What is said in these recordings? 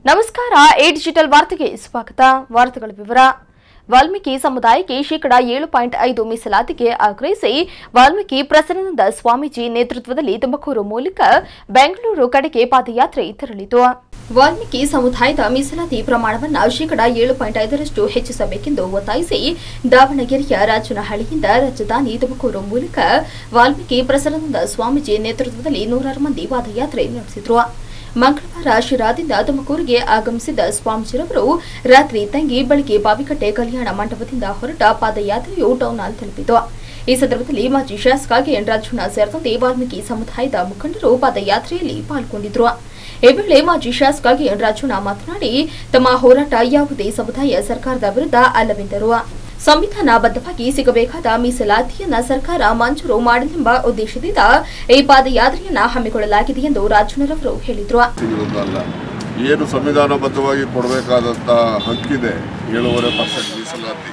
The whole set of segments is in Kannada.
ನಮಸ್ಕಾರ ಎ ಡಿಜಿಟಲ್ ವಾರ್ತೆಗೆ ಸ್ವಾಗತ ವಾರ್ತೆಗಳ ವಿವರ ವಾಲ್ಮೀಕಿ ಸಮುದಾಯಕ್ಕೆ ಶೇಕಡ ಏಳು ಪಾಯಿಂಟ್ ಐದು ಮೀಸಲಾತಿಗೆ ಆಗ್ರಹಿಸಿ ವಾಲ್ಮೀಕಿ ಪ್ರಸನ್ನಾನಂದ ಸ್ವಾಮೀಜಿ ನೇತೃತ್ವದಲ್ಲಿ ತುಮಕೂರು ಮೂಲಕ ಬೆಂಗಳೂರು ಕಡೆಗೆ ಪಾದಯಾತ್ರೆ ತೆರಳಿತು ವಾಲ್ಮೀಕಿ ಸಮುದಾಯದ ಮೀಸಲಾತಿ ಪ್ರಮಾಣವನ್ನು ಶೇಕಡ ಏಳು ಪಾಯಿಂಟ್ ಐದರಷ್ಟು ಹೆಚ್ಚಿಸಬೇಕೆಂದು ಒತ್ತಾಯಿಸಿ ದಾವಣಗೆರೆಯ ರಾಜನಹಳ್ಳಿಯಿಂದ ರಾಜಧಾನಿ ತುಮಕೂರು ಮೂಲಕ ವಾಲ್ಮೀಕಿ ಪ್ರಸನ್ನಾನಂದ ಸ್ವಾಮೀಜಿ ನೇತೃತ್ವದಲ್ಲಿ ನೂರಾರು ಮಂದಿ ಪಾದಯಾತ್ರೆ ನಡೆಸಿದರು ಮಂಗಳವಾರ ಶಿರಾದಿಂದ ತುಮಕೂರಿಗೆ ಆಗಮಿಸಿದ ಸ್ವಾಮೀಜಿರವರು ರಾತ್ರಿ ತಂಗಿ ಬೆಳಗ್ಗೆ ಬಾವಿಕಟ್ಟೆ ಕಲ್ಯಾಣ ಮಂಟಪದಿಂದ ಹೊರಟ ಪಾದಯಾತ್ರೆಯು ಟೌನ್ ಹಾಲ್ ತಲುಪಿತು ಈ ಸಂದರ್ಭದಲ್ಲಿ ಮಾಜಿ ಶಾಸಕ ಎನ್ ರಾಜಣ್ಣ ಸೇರಿದಂತೆ ವಾಲ್ಮೀಕಿ ಸಮುದಾಯದ ಮುಖಂಡರು ಪಾದಯಾತ್ರೆಯಲ್ಲಿ ಪಾಲ್ಗೊಂಡಿದ್ರು ಈ ವೇಳೆ ಮಾಜಿ ಶಾಸಕ ಎನ್ ರಾಜಣ್ಣ ಮಾತನಾಡಿ ತಮ್ಮ ಹೋರಾಟ ಯಾವುದೇ ಸಮುದಾಯ ಸರ್ಕಾರದ ವಿರುದ್ಧ ಅಲ್ಲವೆಂದರು ಸಂವಿಧಾನಬದ್ಧವಾಗಿ ಸಿಗಬೇಕಾದ ಮೀಸಲಾತಿಯನ್ನ ಸರ್ಕಾರ ಮಂಜೂರು ಮಾಡಲೆಂಬ ಉದ್ದೇಶದಿಂದ ಈ ಪಾದಯಾತ್ರೆಯನ್ನ ಹಮ್ಮಿಕೊಳ್ಳಲಾಗಿದೆ ಎಂದು ರಾಜಣ್ಣರವರು ಹೇಳಿದರು ವಿರುದ್ಧ ಅಲ್ಲ ಏನು ಸಂವಿಧಾನಬದ್ಧವಾಗಿ ಕೊಡಬೇಕಾದಂಥ ಹಕ್ಕಿದೆ ಏಳೂವರೆ ಪರ್ಸೆಂಟ್ ಮೀಸಲಾತಿ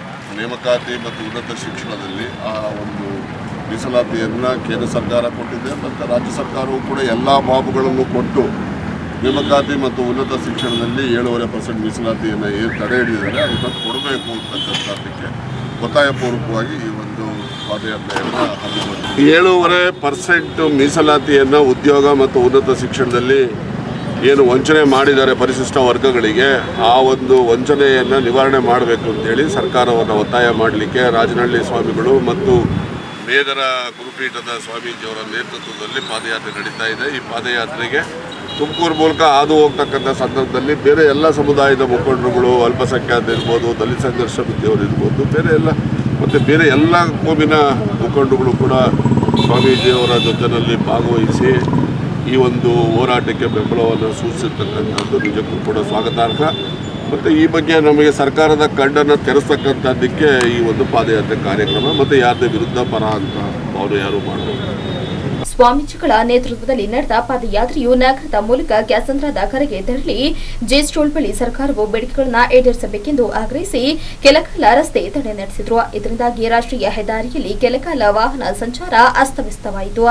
ನೇಮಕಾತಿ ಮತ್ತು ಉನ್ನತ ಶಿಕ್ಷಣದಲ್ಲಿ ಆ ಒಂದು ಮೀಸಲಾತಿಯನ್ನು ಕೇಂದ್ರ ಸರ್ಕಾರ ಕೊಟ್ಟಿದೆ ಮತ್ತು ರಾಜ್ಯ ಸರ್ಕಾರವು ಕೂಡ ಎಲ್ಲ ಬಾಬುಗಳನ್ನು ಕೊಟ್ಟು ನೇಮಕಾತಿ ಮತ್ತು ಉನ್ನತ ಶಿಕ್ಷಣದಲ್ಲಿ ಏಳೂವರೆ ಪರ್ಸೆಂಟ್ ಮೀಸಲಾತಿಯನ್ನು ಏನು ತಡೆ ಹಿಡಿದಿದ್ದಾರೆ ಅದನ್ನು ಕೊಡಬೇಕು ಅಂತಕ್ಕಂಥದ್ದಕ್ಕೆ ಒತ್ತಾಯಪೂರ್ವಕವಾಗಿ ಈ ಒಂದು ಪಾದಯಾತ್ರೆಯನ್ನು ಹಮ್ಮಿಕೊಂಡಿದೆ ಏಳೂವರೆ ಪರ್ಸೆಂಟ್ ಮೀಸಲಾತಿಯನ್ನು ಉದ್ಯೋಗ ಮತ್ತು ಉನ್ನತ ಶಿಕ್ಷಣದಲ್ಲಿ ಏನು ವಂಚನೆ ಮಾಡಿದ್ದಾರೆ ಪರಿಶಿಷ್ಟ ವರ್ಗಗಳಿಗೆ ಆ ಒಂದು ವಂಚನೆಯನ್ನು ನಿವಾರಣೆ ಮಾಡಬೇಕು ಅಂತೇಳಿ ಸರ್ಕಾರವನ್ನು ಒತ್ತಾಯ ಮಾಡಲಿಕ್ಕೆ ರಾಜನಹಳ್ಳಿ ಸ್ವಾಮಿಗಳು ಮತ್ತು ಮೇದರ ಗುರುಪೀಠದ ಸ್ವಾಮೀಜಿಯವರ ನೇತೃತ್ವದಲ್ಲಿ ಪಾದಯಾತ್ರೆ ನಡೀತಾ ಇದೆ ಈ ಪಾದಯಾತ್ರೆಗೆ ತುಮಕೂರು ಮೂಲಕ ಹಾದು ಹೋಗ್ತಕ್ಕಂಥ ಸಂದರ್ಭದಲ್ಲಿ ಬೇರೆ ಎಲ್ಲ ಸಮುದಾಯದ ಮುಖಂಡರುಗಳು ಅಲ್ಪಸಂಖ್ಯಾತ ಇರ್ಬೋದು ದಲಿತ ಸಂಘರ್ಷ ಸಮಿತಿಯವರು ಇರ್ಬೋದು ಬೇರೆ ಎಲ್ಲ ಮತ್ತು ಬೇರೆ ಎಲ್ಲ ಕೋಮಿನ ಮುಖಂಡರುಗಳು ಕೂಡ ಸ್ವಾಮೀಜಿಯವರ ಜೊತೆಯಲ್ಲಿ ಭಾಗವಹಿಸಿ ಈ ಒಂದು ಹೋರಾಟಕ್ಕೆ ಬೆಂಬಲವನ್ನು ಸೂಚಿಸಿರ್ತಕ್ಕಂಥದ್ದು ನಿಜಕ್ಕೂ ಕೂಡ ಸ್ವಾಗತಾರ್ಹ ಮತ್ತು ಈ ಬಗ್ಗೆ ನಮಗೆ ಸರ್ಕಾರದ ಕಣ್ಣನ್ನು ತೆರೆಸ್ತಕ್ಕಂಥದ್ದಕ್ಕೆ ಈ ಒಂದು ಪಾದಯಾತ್ರೆ ಕಾರ್ಯಕ್ರಮ ಮತ್ತು ಯಾರದೇ ವಿರುದ್ಧ ಪರ ಅಂತ ಅವರು ಯಾರು ಮಾಡಬೇಕು ಸ್ವಾಮೀಜಿಗಳ ನೇತೃತ್ವದಲ್ಲಿ ನಡೆದ ಪಾದಯಾತ್ರೆಯು ನಗರದ ಮೂಲಕ ಕ್ಯಾಸಂದ್ರದ ಕರೆಗೆ ತೆರಳಿ ಜೇಸ್ಟೋಲ್ ಬಳಿ ಸರ್ಕಾರವು ಬೇಡಿಕೆಗಳನ್ನು ಈಡೇರಿಸಬೇಕೆಂದು ಆಗ್ರಹಿಸಿ ಕೆಲಕಾಲ ರಸ್ತೆ ತಡೆ ನಡೆಸಿದ್ರು ಇದರಿಂದಾಗಿ ರಾಷ್ಟ್ರೀಯ ಹೆದ್ದಾರಿಯಲ್ಲಿ ಕೆಲಕಾಲ ವಾಹನ ಸಂಚಾರ ಅಸ್ತವ್ಯಸ್ತವಾಯಿತು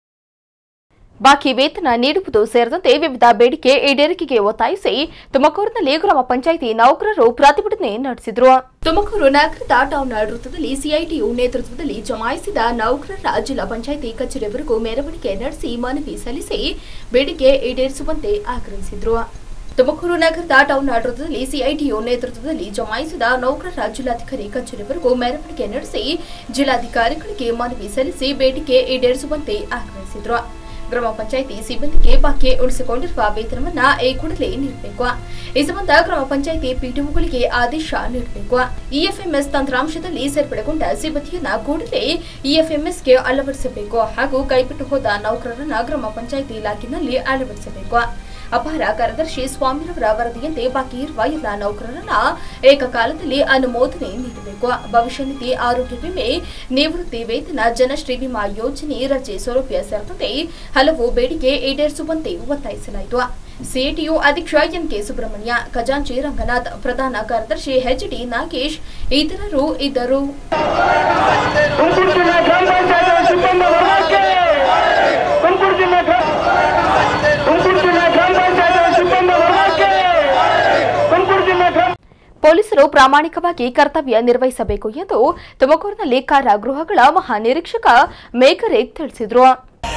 ಬಾಕಿ ವೇತನ ನೀಡುವುದು ಸೇರಿದಂತೆ ವಿವಿಧ ಬೇಡಿಕೆ ಈಡೇರಿಕೆಗೆ ಒತ್ತಾಯಿಸಿ ತುಮಕೂರಿನಲ್ಲಿ ಗ್ರಾಮ ಪಂಚಾಯಿತಿ ನೌಕರರು ಪ್ರತಿಭಟನೆ ನಡೆಸಿದರು ತುಮಕೂರು ನಗರದ ಟೌನ್ ವೃತ್ತದಲ್ಲಿ ಸಿಐಟಿಯು ನೇತೃತ್ವದಲ್ಲಿ ಜಮಾಯಿಸಿದ ನೌಕರರ ಜಿಲ್ಲಾ ಪಂಚಾಯಿತಿ ಕಚೇರಿವರೆಗೂ ಮೆರವಣಿಗೆ ನಡೆಸಿ ಮನವಿ ಸಲ್ಲಿಸಿ ಬೇಡಿಕೆ ಈಡೇರಿಸುವಂತೆ ಆಗ್ರಹಿಸಿದರು ತುಮಕೂರು ನಗರದ ಟೌನ್ ವೃತ್ತದಲ್ಲಿ ಸಿಐಟಿಯು ನೇತೃತ್ವದಲ್ಲಿ ಜಮಾಯಿಸಿದ ನೌಕರರ ಜಿಲ್ಲಾಧಿಕಾರಿ ಕಚೇರಿವರೆಗೂ ಮೆರವಣಿಗೆ ನಡೆಸಿ ಜಿಲ್ಲಾಧಿಕಾರಿಗಳಿಗೆ ಮನವಿ ಸಲ್ಲಿಸಿ ಬೇಡಿಕೆ ಈಡೇರಿಸುವಂತೆ ಆಗ್ರಹಿಸಿದರು ಗ್ರಾಮ ಪಂಚಾಯಿತಿ ಸಿಬ್ಬಂದಿಗೆ ಬಾಕಿ ಉಳಿಸಿಕೊಂಡಿರುವ ವೇತನವನ್ನ ಈ ಕೂಡಲೇ ನೀಡಬೇಕು ಈ ಸಂಬಂಧ ಗ್ರಾಮ ಪಂಚಾಯಿತಿ ಪಿಡಿಒಗಳಿಗೆ ಆದೇಶ ನೀಡಬೇಕು ಇಎಫ್ಎಂಎಸ್ ತಂತ್ರಾಂಶದಲ್ಲಿ ಸೇರ್ಪಡೆಗೊಂಡ ಸಿಬ್ಬಂದಿಯನ್ನ ಕೂಡಲೇ ಇಎಫ್ಎಂಎಸ್ಗೆ ಅಳವಡಿಸಬೇಕು ಹಾಗೂ ಕೈಬಿಟ್ಟು ಹೋದ ನೌಕರರನ್ನ ಗ್ರಾಮ ಪಂಚಾಯಿತಿ ಇಲಾಖೆಯಲ್ಲಿ ಅಳವಡಿಸಬೇಕು ಅಪಾರ ಕಾರ್ಯದರ್ಶಿ ಸ್ವಾಮಿರವರ ವರದಿಯಂತೆ ಬಾಕಿ ಇರುವ ಎಲ್ಲ ನೌಕರರನ್ನ ಏಕಕಾಲದಲ್ಲಿ ಅನುಮೋದನೆ ನೀಡಬೇಕು ಭವಿಷ್ಯ ನಿಧಿ ಆರೋಗ್ಯ ವಿಮೆ ನಿವೃತ್ತಿ ವೇತನ ಜನಶ್ರೀ ವಿಮಾ ಯೋಜನೆ ರಜೆ ಸೌಲಭ್ಯ ಸೇರಿದಂತೆ ಹಲವು ಬೇಡಿಕೆ ಈಡೇರಿಸುವಂತೆ ಒತ್ತಾಯಿಸಲಾಯಿತು ಸಿಐಟಿಯು ಅಧ್ಯಕ್ಷ ಎಂಕೆ ಸುಬ್ರಹ್ಮಣ್ಯ ಖಜಾಂಚಿ ರಂಗನಾಥ್ ಪ್ರಧಾನ ಕಾರ್ಯದರ್ಶಿ ಎಚ್ ಡಿ ನಾಗೇಶ್ ಇತರರು ಇದ್ದರು ತುಮಕೂರು ಜಿಲ್ಲೆ ಗ್ರಾಮ ಪಂಚಾಯತ್ ಸಿಬ್ಬಂದಿ ವರ್ಗಕ್ಕೆ ತುಮಕೂರು ಜಿಲ್ಲೆ ಗ್ರಾಮ ತುಮಕೂರು ಜಿಲ್ಲೆ ಗ್ರಾಮ ಪಂಚಾಯತ್ ಸಿಬ್ಬಂದಿ ವರ್ಗಕ್ಕೆ ತುಮಕೂರು ಜಿಲ್ಲೆ ಗ್ರಾಮ ಪೊಲೀಸರು ಪ್ರಾಮಾಣಿಕವಾಗಿ ಕರ್ತವ್ಯ ನಿರ್ವಹಿಸಬೇಕು ಎಂದು ತುಮಕೂರಿನಲ್ಲಿ ಕಾರಾಗೃಹಗಳ ಮಹಾನಿರೀಕ್ಷಕ ಮೇಘರೇಗ್ ತಿಳಿಸಿದರು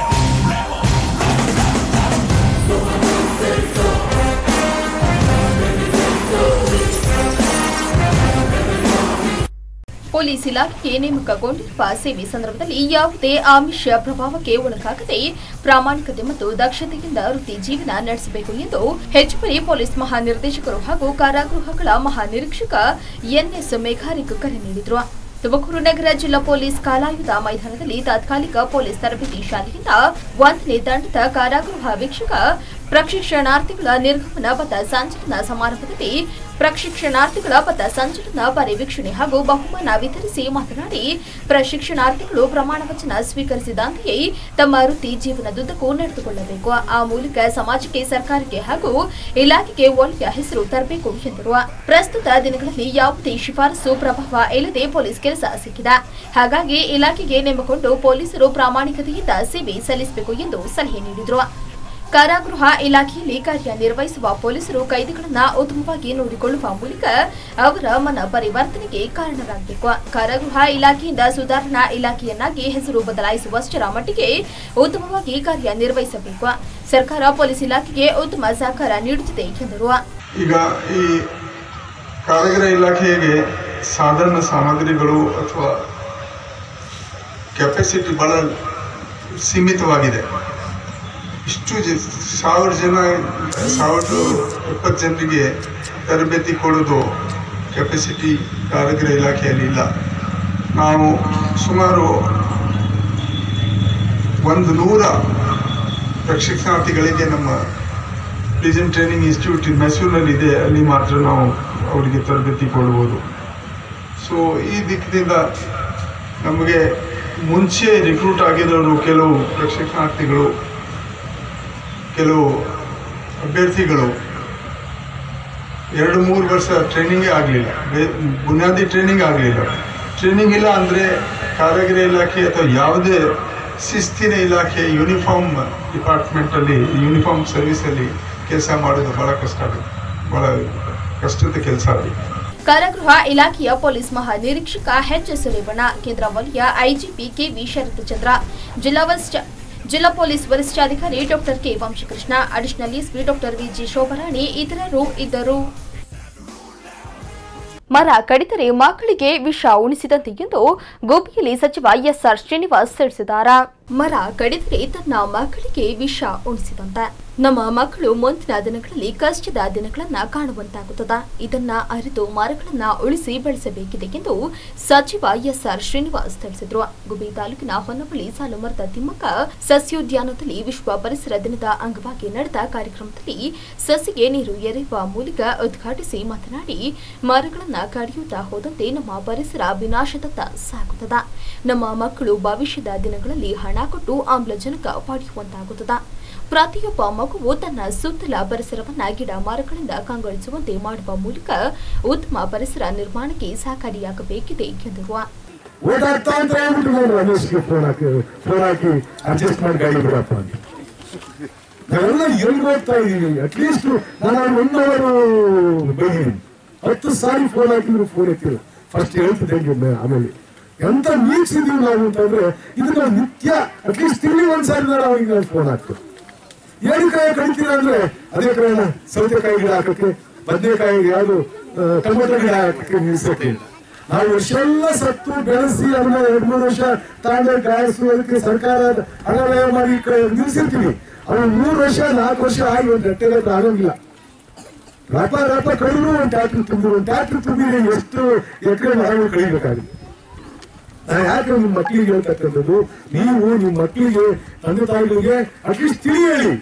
ಪೊಲೀಸ್ ಇಲಾಖೆಗೆ ನೇಮಕಗೊಂಡಿರುವ ಸೇವೆ ಸಂದರ್ಭದಲ್ಲಿ ಯಾವುದೇ ಆಮಿಷ ಪ್ರಭಾವಕ್ಕೆ ಒಳಗಾಗದೆ ಪ್ರಾಮಾಣಿಕತೆ ಮತ್ತು ದಕ್ಷತೆಯಿಂದ ವೃತ್ತಿ ಜೀವನ ನಡೆಸಬೇಕು ಎಂದು ಹೆಚ್ಚುವರಿ ಪೊಲೀಸ್ ಮಹಾನಿರ್ದೇಶಕರು ಹಾಗೂ ಕಾರಾಗೃಹಗಳ ಮಹಾನಿರೀಕ್ಷಕ ಎನ್ಎಸ್ ಮೇಘಾರಿಕ್ ಕರೆ ನೀಡಿದರು ತುಮಕೂರು ನಗರ ಜಿಲ್ಲಾ ಪೊಲೀಸ್ ಕಾಲಾಯುಧ ಮೈದಾನದಲ್ಲಿ ತಾತ್ಕಾಲಿಕ ಪೊಲೀಸ್ ತರಬೇತಿ ಶಾಲೆಯಿಂದ ಒಂದನೇ ತಂಡದ ಕಾರಾಗೃಹ ವೀಕ್ಷಕ ಪ್ರಶಿಕ್ಷಣಾರ್ಥಿಗಳ ನಿರ್ಗಮನ ಪಥ ಸಂಚಲನ ಸಮಾರಂಭದಲ್ಲಿ ಪ್ರಶಿಕ್ಷಣಾರ್ಥಿಗಳ ಪಥ ಸಂಚಲನ ಪರಿವೀಕ್ಷಣೆ ಹಾಗೂ ಬಹುಮಾನ ವಿತರಿಸಿ ಮಾತನಾಡಿ ಪ್ರಶಿಕ್ಷಣಾರ್ಥಿಗಳು ಪ್ರಮಾಣ ವಚನ ಸ್ವೀಕರಿಸಿದಂತೆಯೇ ತಮ್ಮ ವೃತ್ತಿ ಜೀವನದುದ್ದಕ್ಕೂ ನಡೆದುಕೊಳ್ಳಬೇಕು ಆ ಮೂಲಕ ಸಮಾಜಕ್ಕೆ ಸರ್ಕಾರಕ್ಕೆ ಹಾಗೂ ಇಲಾಖೆಗೆ ಒಳ್ಳೆಯ ಹೆಸರು ತರಬೇಕು ಎಂದರು ಪ್ರಸ್ತುತ ದಿನಗಳಲ್ಲಿ ಯಾವುದೇ ಶಿಫಾರಸು ಪ್ರಭಾವ ಇಲ್ಲದೆ ಪೊಲೀಸ್ ಕೆಲಸ ಸಿಕ್ಕಿದೆ ಹಾಗಾಗಿ ಇಲಾಖೆಗೆ ನೇಮಕೊಂಡು ಪೊಲೀಸರು ಪ್ರಾಮಾಣಿಕತೆಯಿಂದ ಸೇವೆ ಸಲ್ಲಿಸಬೇಕು ಎಂದು ಸಲಹೆ ನೀಡಿದರು ಕಾರಾಗೃಹ ಇಲಾಖೆಯಲ್ಲಿ ಕಾರ್ಯನಿರ್ವಹಿಸುವ ಪೊಲೀಸರು ಕೈದಿಗಳನ್ನ ಉತ್ತಮವಾಗಿ ನೋಡಿಕೊಳ್ಳುವ ಮೂಲಕ ಅವರ ಮನ ಪರಿವರ್ತನೆಗೆ ಕಾರಣರಾಗಬೇಕು ಕಾರಾಗೃಹ ಇಲಾಖೆಯಿಂದ ಸುಧಾರಣಾ ಇಲಾಖೆಯನ್ನಾಗಿ ಹೆಸರು ಬದಲಾಯಿಸುವಷ್ಟರ ಮಟ್ಟಿಗೆ ಉತ್ತಮವಾಗಿ ಕಾರ್ಯನಿರ್ವಹಿಸಬೇಕು ಸರ್ಕಾರ ಪೊಲೀಸ್ ಇಲಾಖೆಗೆ ಉತ್ತಮ ಸಹಕಾರ ನೀಡುತ್ತಿದೆ ಎಂದರು ಈಗ ಈ ಕಾರಾಗೃಹ ಇಲಾಖೆಗೆ ಸಾಧಾರಣ ಸಾಮಗ್ರಿಗಳು ಅಥವಾ ಕೆಪಾಸಿಟಿ ಬಹಳ ಸೀಮಿತವಾಗಿದೆ ಇಷ್ಟು ಜ ಸಾವಿರ ಜನ ಸಾವಿರದ ಎಪ್ಪತ್ತು ಜನರಿಗೆ ತರಬೇತಿ ಕೊಡೋದು ಕೆಪಾಸಿಟಿ ಕಾರಾಗೃಹ ಇಲಾಖೆಯಲ್ಲಿ ಇಲ್ಲ ನಾವು ಸುಮಾರು ಒಂದು ನೂರ ಪ್ರಶಿಕ್ಷಣಾರ್ಥಿಗಳಿಗೆ ನಮ್ಮ ಪ್ರಿಸನ್ ಟ್ರೈನಿಂಗ್ ಇನ್ಸ್ಟಿಟ್ಯೂಟ್ ಮೈಸೂರಿನಲ್ಲಿ ಇದೆ ಅಲ್ಲಿ ಮಾತ್ರ ನಾವು ಅವರಿಗೆ ತರಬೇತಿ ಕೊಡ್ಬೋದು ಸೊ ಈ ದಿಕ್ಕಿನಿಂದ ನಮಗೆ ಮುಂಚೆ ರಿಕ್ರೂಟ್ ಆಗಿರೋರು ಕೆಲವು ಪ್ರಶಿಕ್ಷಣಾರ್ಥಿಗಳು ಕೆಲವು ಅಭ್ಯರ್ಥಿಗಳು ಎರಡು ಮೂರು ವರ್ಷ ಟ್ರೈನಿಂಗೇ ಆಗಲಿಲ್ಲ ಬುನಿಯಾದಿ ಟ್ರೈನಿಂಗ್ ಆಗಲಿಲ್ಲ ಟ್ರೈನಿಂಗ್ ಇಲ್ಲ ಅಂದರೆ ಕಾರಾಗೃಹ ಇಲಾಖೆ ಅಥವಾ ಯಾವುದೇ ಶಿಸ್ತಿನ ಇಲಾಖೆ ಯೂನಿಫಾರ್ಮ್ ಡಿಪಾರ್ಟ್ಮೆಂಟಲ್ಲಿ ಯೂನಿಫಾರ್ಮ್ ಸರ್ವಿಸಲ್ಲಿ ಕೆಲಸ ಮಾಡೋದು ಭಾಳ ಕಷ್ಟ ಆಗುತ್ತೆ ಭಾಳ ಕಷ್ಟದ ಕೆಲಸ ಅದು ಕಾರಾಗೃಹ ಇಲಾಖೆಯ ಪೊಲೀಸ್ ಮಹಾನಿರೀಕ್ಷಕ ಎಚ್ ಎಸ್ ರೇವಣ್ಣ ಕೇಂದ್ರ ವಲಯ ಐಜಿಪಿ ಕೆವಿ ಶರತ್ಚಂದ್ರ ಜಿಲ್ಲಾ ವರಿಷ್ಠ ಜಿಲ್ಲಾ ಪೊಲೀಸ್ ವರಿಷ್ಠಾಧಿಕಾರಿ doctor K Vamshikrishna additional SP doctor V G Shobharani ಇತರರು ಇದ್ದರು ಮರ ಕಡಿತರೆ ಮಕ್ಕಳಿಗೆ ವಿಷ ಉಣಿಸಿದಂತೆ ಎಂದು ಗೋಪಿಯಲ್ಲಿ ಸಚಿವ ಎಸ್ಆರ್ ಶ್ರೀನಿವಾಸ್ ತಿಳಿಸಿದ್ದಾರೆ ಮರ ಕಡಿದರೆ ತನ್ನ ಮಕ್ಕಳಿಗೆ ವಿಷ ಉಣಿಸಿದಂತೆ ನಮ್ಮ ಮಕ್ಕಳು ಮುಂದಿನ ದಿನಗಳಲ್ಲಿ ಕಷ್ಟದ ದಿನಗಳನ್ನ ಕಾಣುವಂತಾಗುತ್ತದೆ ಇದನ್ನ ಅರಿತು ಮರಗಳನ್ನ ಉಳಿಸಿ ಬೆಳೆಸಬೇಕಿದೆ ಎಂದು ಸಚಿವ ಎಸ್ಆರ್ ಶ್ರೀನಿವಾಸ್ ತಿಳಿಸಿದರು ಗುಬಿ ತಾಲೂಕಿನ ಹೊನ್ನಪಳ್ಳಿ ಸಾಲುಮರದ ತಿಮ್ಮಕ್ಕ ಸಸ್ಯೋದ್ಯಾನದಲ್ಲಿ ವಿಶ್ವ ಪರಿಸರ ದಿನದ ಅಂಗವಾಗಿ ನಡೆದ ಕಾರ್ಯಕ್ರಮದಲ್ಲಿ ಸಸಿಗೆ ನೀರು ಎರೆಯುವ ಮೂಲಕ ಉದ್ಘಾಟಿಸಿ ಮಾತನಾಡಿ ಮರಗಳನ್ನ ಕಡಿಯುತ್ತಾ ಹೋದಂತೆ ನಮ್ಮ ಪರಿಸರ ವಿನಾಶದತ್ತ ಸಾಗುತ್ತದೆ ನಮ್ಮ ಮಕ್ಕಳು ಭವಿಷ್ಯದ ದಿನಗಳಲ್ಲಿ ಹಣ ಕೊಟ್ಟು ಆಮ್ಲಜನಕ ಪಡೆಯುವಂತಾಗುತ್ತದೆ ಪ್ರತಿಯೊಬ್ಬ ಮಗುವು ತನ್ನ ಸುತ್ತಲ ಪರಿಸರವನ್ನ ಗಿಡ ಮರಗಳಿಂದ ಕಂಗೊಳಿಸುವಂತೆ ಮಾಡುವ ಮೂಲಕ ಉತ್ತಮ ಪರಿಸರ ನಿರ್ಮಾಣಕ್ಕೆ ಸಹಕಾರಿಯಾಗಬೇಕಿದೆ ಎಂದರು ಓಟ್ ಆಗ್ತಾ ಅಂತ ಹೇಳ್ಬಿಟ್ಟು ನಾನು ರಮೇಶ್ಗೆ ಫೋನ್ ಹಾಕಿ ಫೋನ್ ಹಾಕಿ ಅಡ್ಜಸ್ಟ್ ಮಾಡಿ ಗಾಡಿ ಬಿಡಪ್ಪ ಅಂತ ನಾವೆಲ್ಲ ಎಲ್ಲಿ ಹೋಗ್ತಾ ಇದೀವಿ ಅಟ್ಲೀಸ್ಟ್ ನಾನು ಅವ್ರು ಒನ್ ಅವರ್ ಬೈದೀನಿ ಹತ್ತು ಸಾರಿ ಫೋನ್ ಹಾಕಿದ್ರು ಫೋನ್ ಎತ್ತಿಲ್ಲ ಫಸ್ಟ್ ಹೇಳ್ತಿದ್ದೆ ಹಂಗೆ ಆಮೇಲೆ ಎಂತ ಮೀರ್ಸಿದೀವಿ ನಾವು ಅಂತಂದ್ರೆ ಇದನ್ನ ನಿತ್ಯ ಅಟ್ಲೀಸ್ಟ್ ತಿಂಗಳಿಗೆ ಒಂದ್ಸಾರಿ ನಾನು ಅವಾಗ ಫೋನ್ ಹಾಕ್ತು ಏನಕ್ಕಾಗಿ ಕಳಿತೀರ ಅಂದ್ರೆ ಅದೇ ಕಾರಣ ಸೌತೆಕಾಯಿ ಗಿಡ ಹಾಕಕ್ಕೆ ಬದನೆಕಾಯಿ ಯಾವುದು ಟೊಮೆಟೊ ಗಿಡ ಹಾಕಕ್ಕೆ ನಿಲ್ಸಕ್ಕೆ ನಾವು ವರ್ಷೆಲ್ಲ ಸತ್ತು ಬೆಳೆಸಿ ಅದನ್ನ ಎರಡ್ ಮೂರು ವರ್ಷ ತಾಂಡ ಗಾಯಿಸಿ ಅದಕ್ಕೆ ಸರ್ಕಾರ ಹಣ ವ್ಯಯ ಮಾಡಿ ಕ- ನಿಲ್ಸಿರ್ತೀವಿ ಅವ್ರು ಮೂರು ವರ್ಷ ನಾಲ್ಕು ವರ್ಷ ಆಗಿ ಒಂದು ಗಂಟೆ ಆಗೋಂಗಿಲ್ಲ ರಪ ರಪ ಕಡಿದ್ರು ಒಂದು ಟ್ಯಾಕ್ಟ್ರಿ ತುಂಬಿದ್ರು ಒಂದು ಟ್ಯಾಕ್ಟ್ರಿ ತುಂಬಿದ್ರೆ ಎಷ್ಟು ಎಕರೆ ಮರಗಳು ಕಳಿಬೇಕಾಗುತ್ತೆ ನಾನು ಯಾಕೆ ನಿಮ್ಮ ಮಕ್ಕಳಿಗೆ ಹೇಳ್ತಕ್ಕಂಥದ್ದು ನೀವು ನಿಮ್ಮ ಮಕ್ಕಳಿಗೆ ತಂದೆ ತಾಯಿಗಳಿಗೆ ಅಟ್ಲೀಸ್ಟ್ ತಿಳಿ ಹೇಳಿ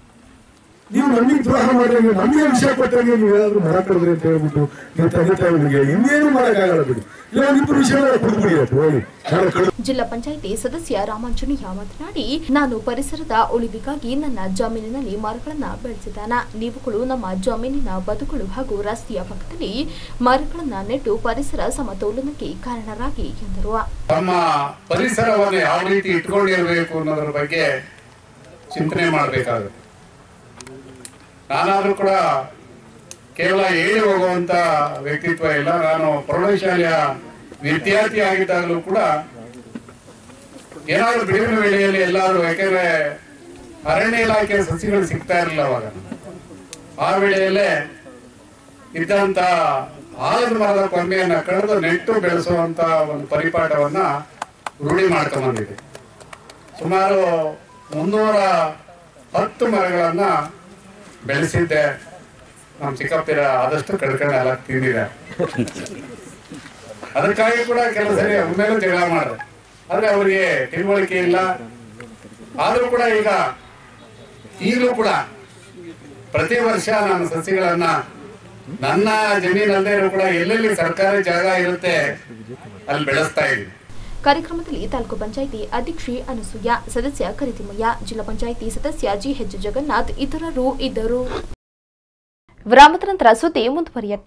ನೀವು ನಮಗೆ ದ್ರೋಹ ಮಾಡಿದ್ರೆ ನಮಗೆ ವಿಷಯ ಕೊಟ್ಟಂಗೆ ನೀವು ಏನಾದ್ರು ಮರ ಕಡಿದ್ರಿ ಅಂತ ಹೇಳ್ಬಿಟ್ಟು ನೀವು ತಂದೆ ತಾಯಿಗಳಿಗೆ ಇನ್ನೇನು ಮಾಡಕ್ಕಾಗಲ್ಲ ಬಿಡಿ ಇಲ್ಲ ಒಂದಿಬ್ಬರು ವಿಷಯ ಕುಡ್ಬಿಡಿ ಅಂತ ಹೋಗಿ ಮರ ಕಡಿದು ಜಿಲ್ಲಾ ಪಂಚಾಯಿತಿ ಸದಸ್ಯ ರಾಮಾಂಜನೇಯ ಮಾತನಾಡಿ ನಾನು ಪರಿಸರದ ಉಳಿವಿಗಾಗಿ ನನ್ನ ಜಮೀನಿನಲ್ಲಿ ಮರಗಳನ್ನ ಬೆಳೆಸಿದ್ದಾನ ನೀವುಗಳು ನಮ್ಮ ಜಮೀನಿನ ಬದುಕುಗಳು ಹಾಗೂ ರಸ್ತೆಯ ಪಕ್ಕದಲ್ಲಿ ಮರಗಳನ್ನ ನೆಟ್ಟು ಪರಿಸರ ಸಮತೋಲನಕ್ಕೆ ಕಾರಣರಾಗಿ ಎಂದರು ತಮ್ಮ ಪರಿಸರವನ್ನು ಯಾವ ರೀತಿ ಇಟ್ಕೊಂಡಿರ್ಬೇಕು ಅನ್ನೋದ್ರ ಬಗ್ಗೆ ಚಿಂತನೆ ಮಾಡಬೇಕಾಗುತ್ತೆ ನಾನಾದ್ರೂ ಕೂಡ ಕೇವಲ ಹೇಳಿ ಹೋಗುವಂತ ವ್ಯಕ್ತಿತ್ವ ಇಲ್ಲ ನಾನು ಪ್ರೌಢಶಾಲೆಯ ವಿದ್ಯಾರ್ಥಿ ಆಗಿದ್ದಾಗಲೂ ಕೂಡ ಏನಾದ್ರು ಬಿಡುವಿನ ವೇಳೆಯಲ್ಲಿ ಎಲ್ಲಾದ್ರೂ ಯಾಕೆಂದ್ರೆ ಅರಣ್ಯ ಇಲಾಖೆ ಸಸಿಗಳು ಸಿಗ್ತಾ ಇರಲಿಲ್ಲ ಅವಾಗ ಆ ವೇಳೆಯಲ್ಲೇ ಇದ್ದಂತ ಆಲದ ಮರದ ಕೊಂಬೆಯನ್ನ ಕಳೆದು ನೆಟ್ಟು ಬೆಳೆಸುವಂತ ಒಂದು ಪರಿಪಾಠವನ್ನ ರೂಢಿ ಮಾಡ್ಕೊಂಡ್ಬಂದಿದೆ ಸುಮಾರು ಮುನ್ನೂರ ಹತ್ತು ಮರಗಳನ್ನ ಬೆಳೆಸಿದ್ದೆ ನಮ್ಮ ಚಿಕ್ಕಪ್ಪಿರ ಆದಷ್ಟು ಕಡ್ಕೊಂಡು ಎಲ್ಲ ತಿಂದಿದೆ ಅದಕ್ಕಾಗಿ ಕೂಡ ಕೆಲವು ಸರಿ ಒಮ್ಮೆಲೂ ಜಗಳ ಮಾಡಿದೆ ಆದ್ರೆ ಅವರಿಗೆ ತಿಳುವಳಿಕೆ ಇಲ್ಲ ಆದ್ರೂ ಕೂಡ ಈಗ ಈಗಲೂ ಕೂಡ ಪ್ರತಿ ವರ್ಷ ನಾನು ಸಸಿಗಳನ್ನ ನನ್ನ ಜಮೀನಲ್ಲೇ ಕೂಡ ಎಲ್ಲೆಲ್ಲಿ ಸರ್ಕಾರಿ ಜಾಗ ಇರುತ್ತೆ ಅಲ್ಲಿ ಬೆಳೆಸ್ತಾ ಇದ್ದೀನಿ ಕಾರ್ಯಕ್ರಮದಲ್ಲಿ ತಾಲೂಕು ಪಂಚಾಯಿತಿ ಅಧ್ಯಕ್ಷೆ ಅನಸೂಯ ಸದಸ್ಯ ಕರಿತಿಮಯ್ಯ ಜಿಲ್ಲಾ ಪಂಚಾಯಿತಿ ಸದಸ್ಯ ಜಿಎಚ್ ಜಗನ್ನಾಥ್ ಇತರರು ಇದ್ದರು ವಿರಾಮದ ನಂತರ ಸುದ್ದಿ ಮುಂದುವರಿಯತ್ತ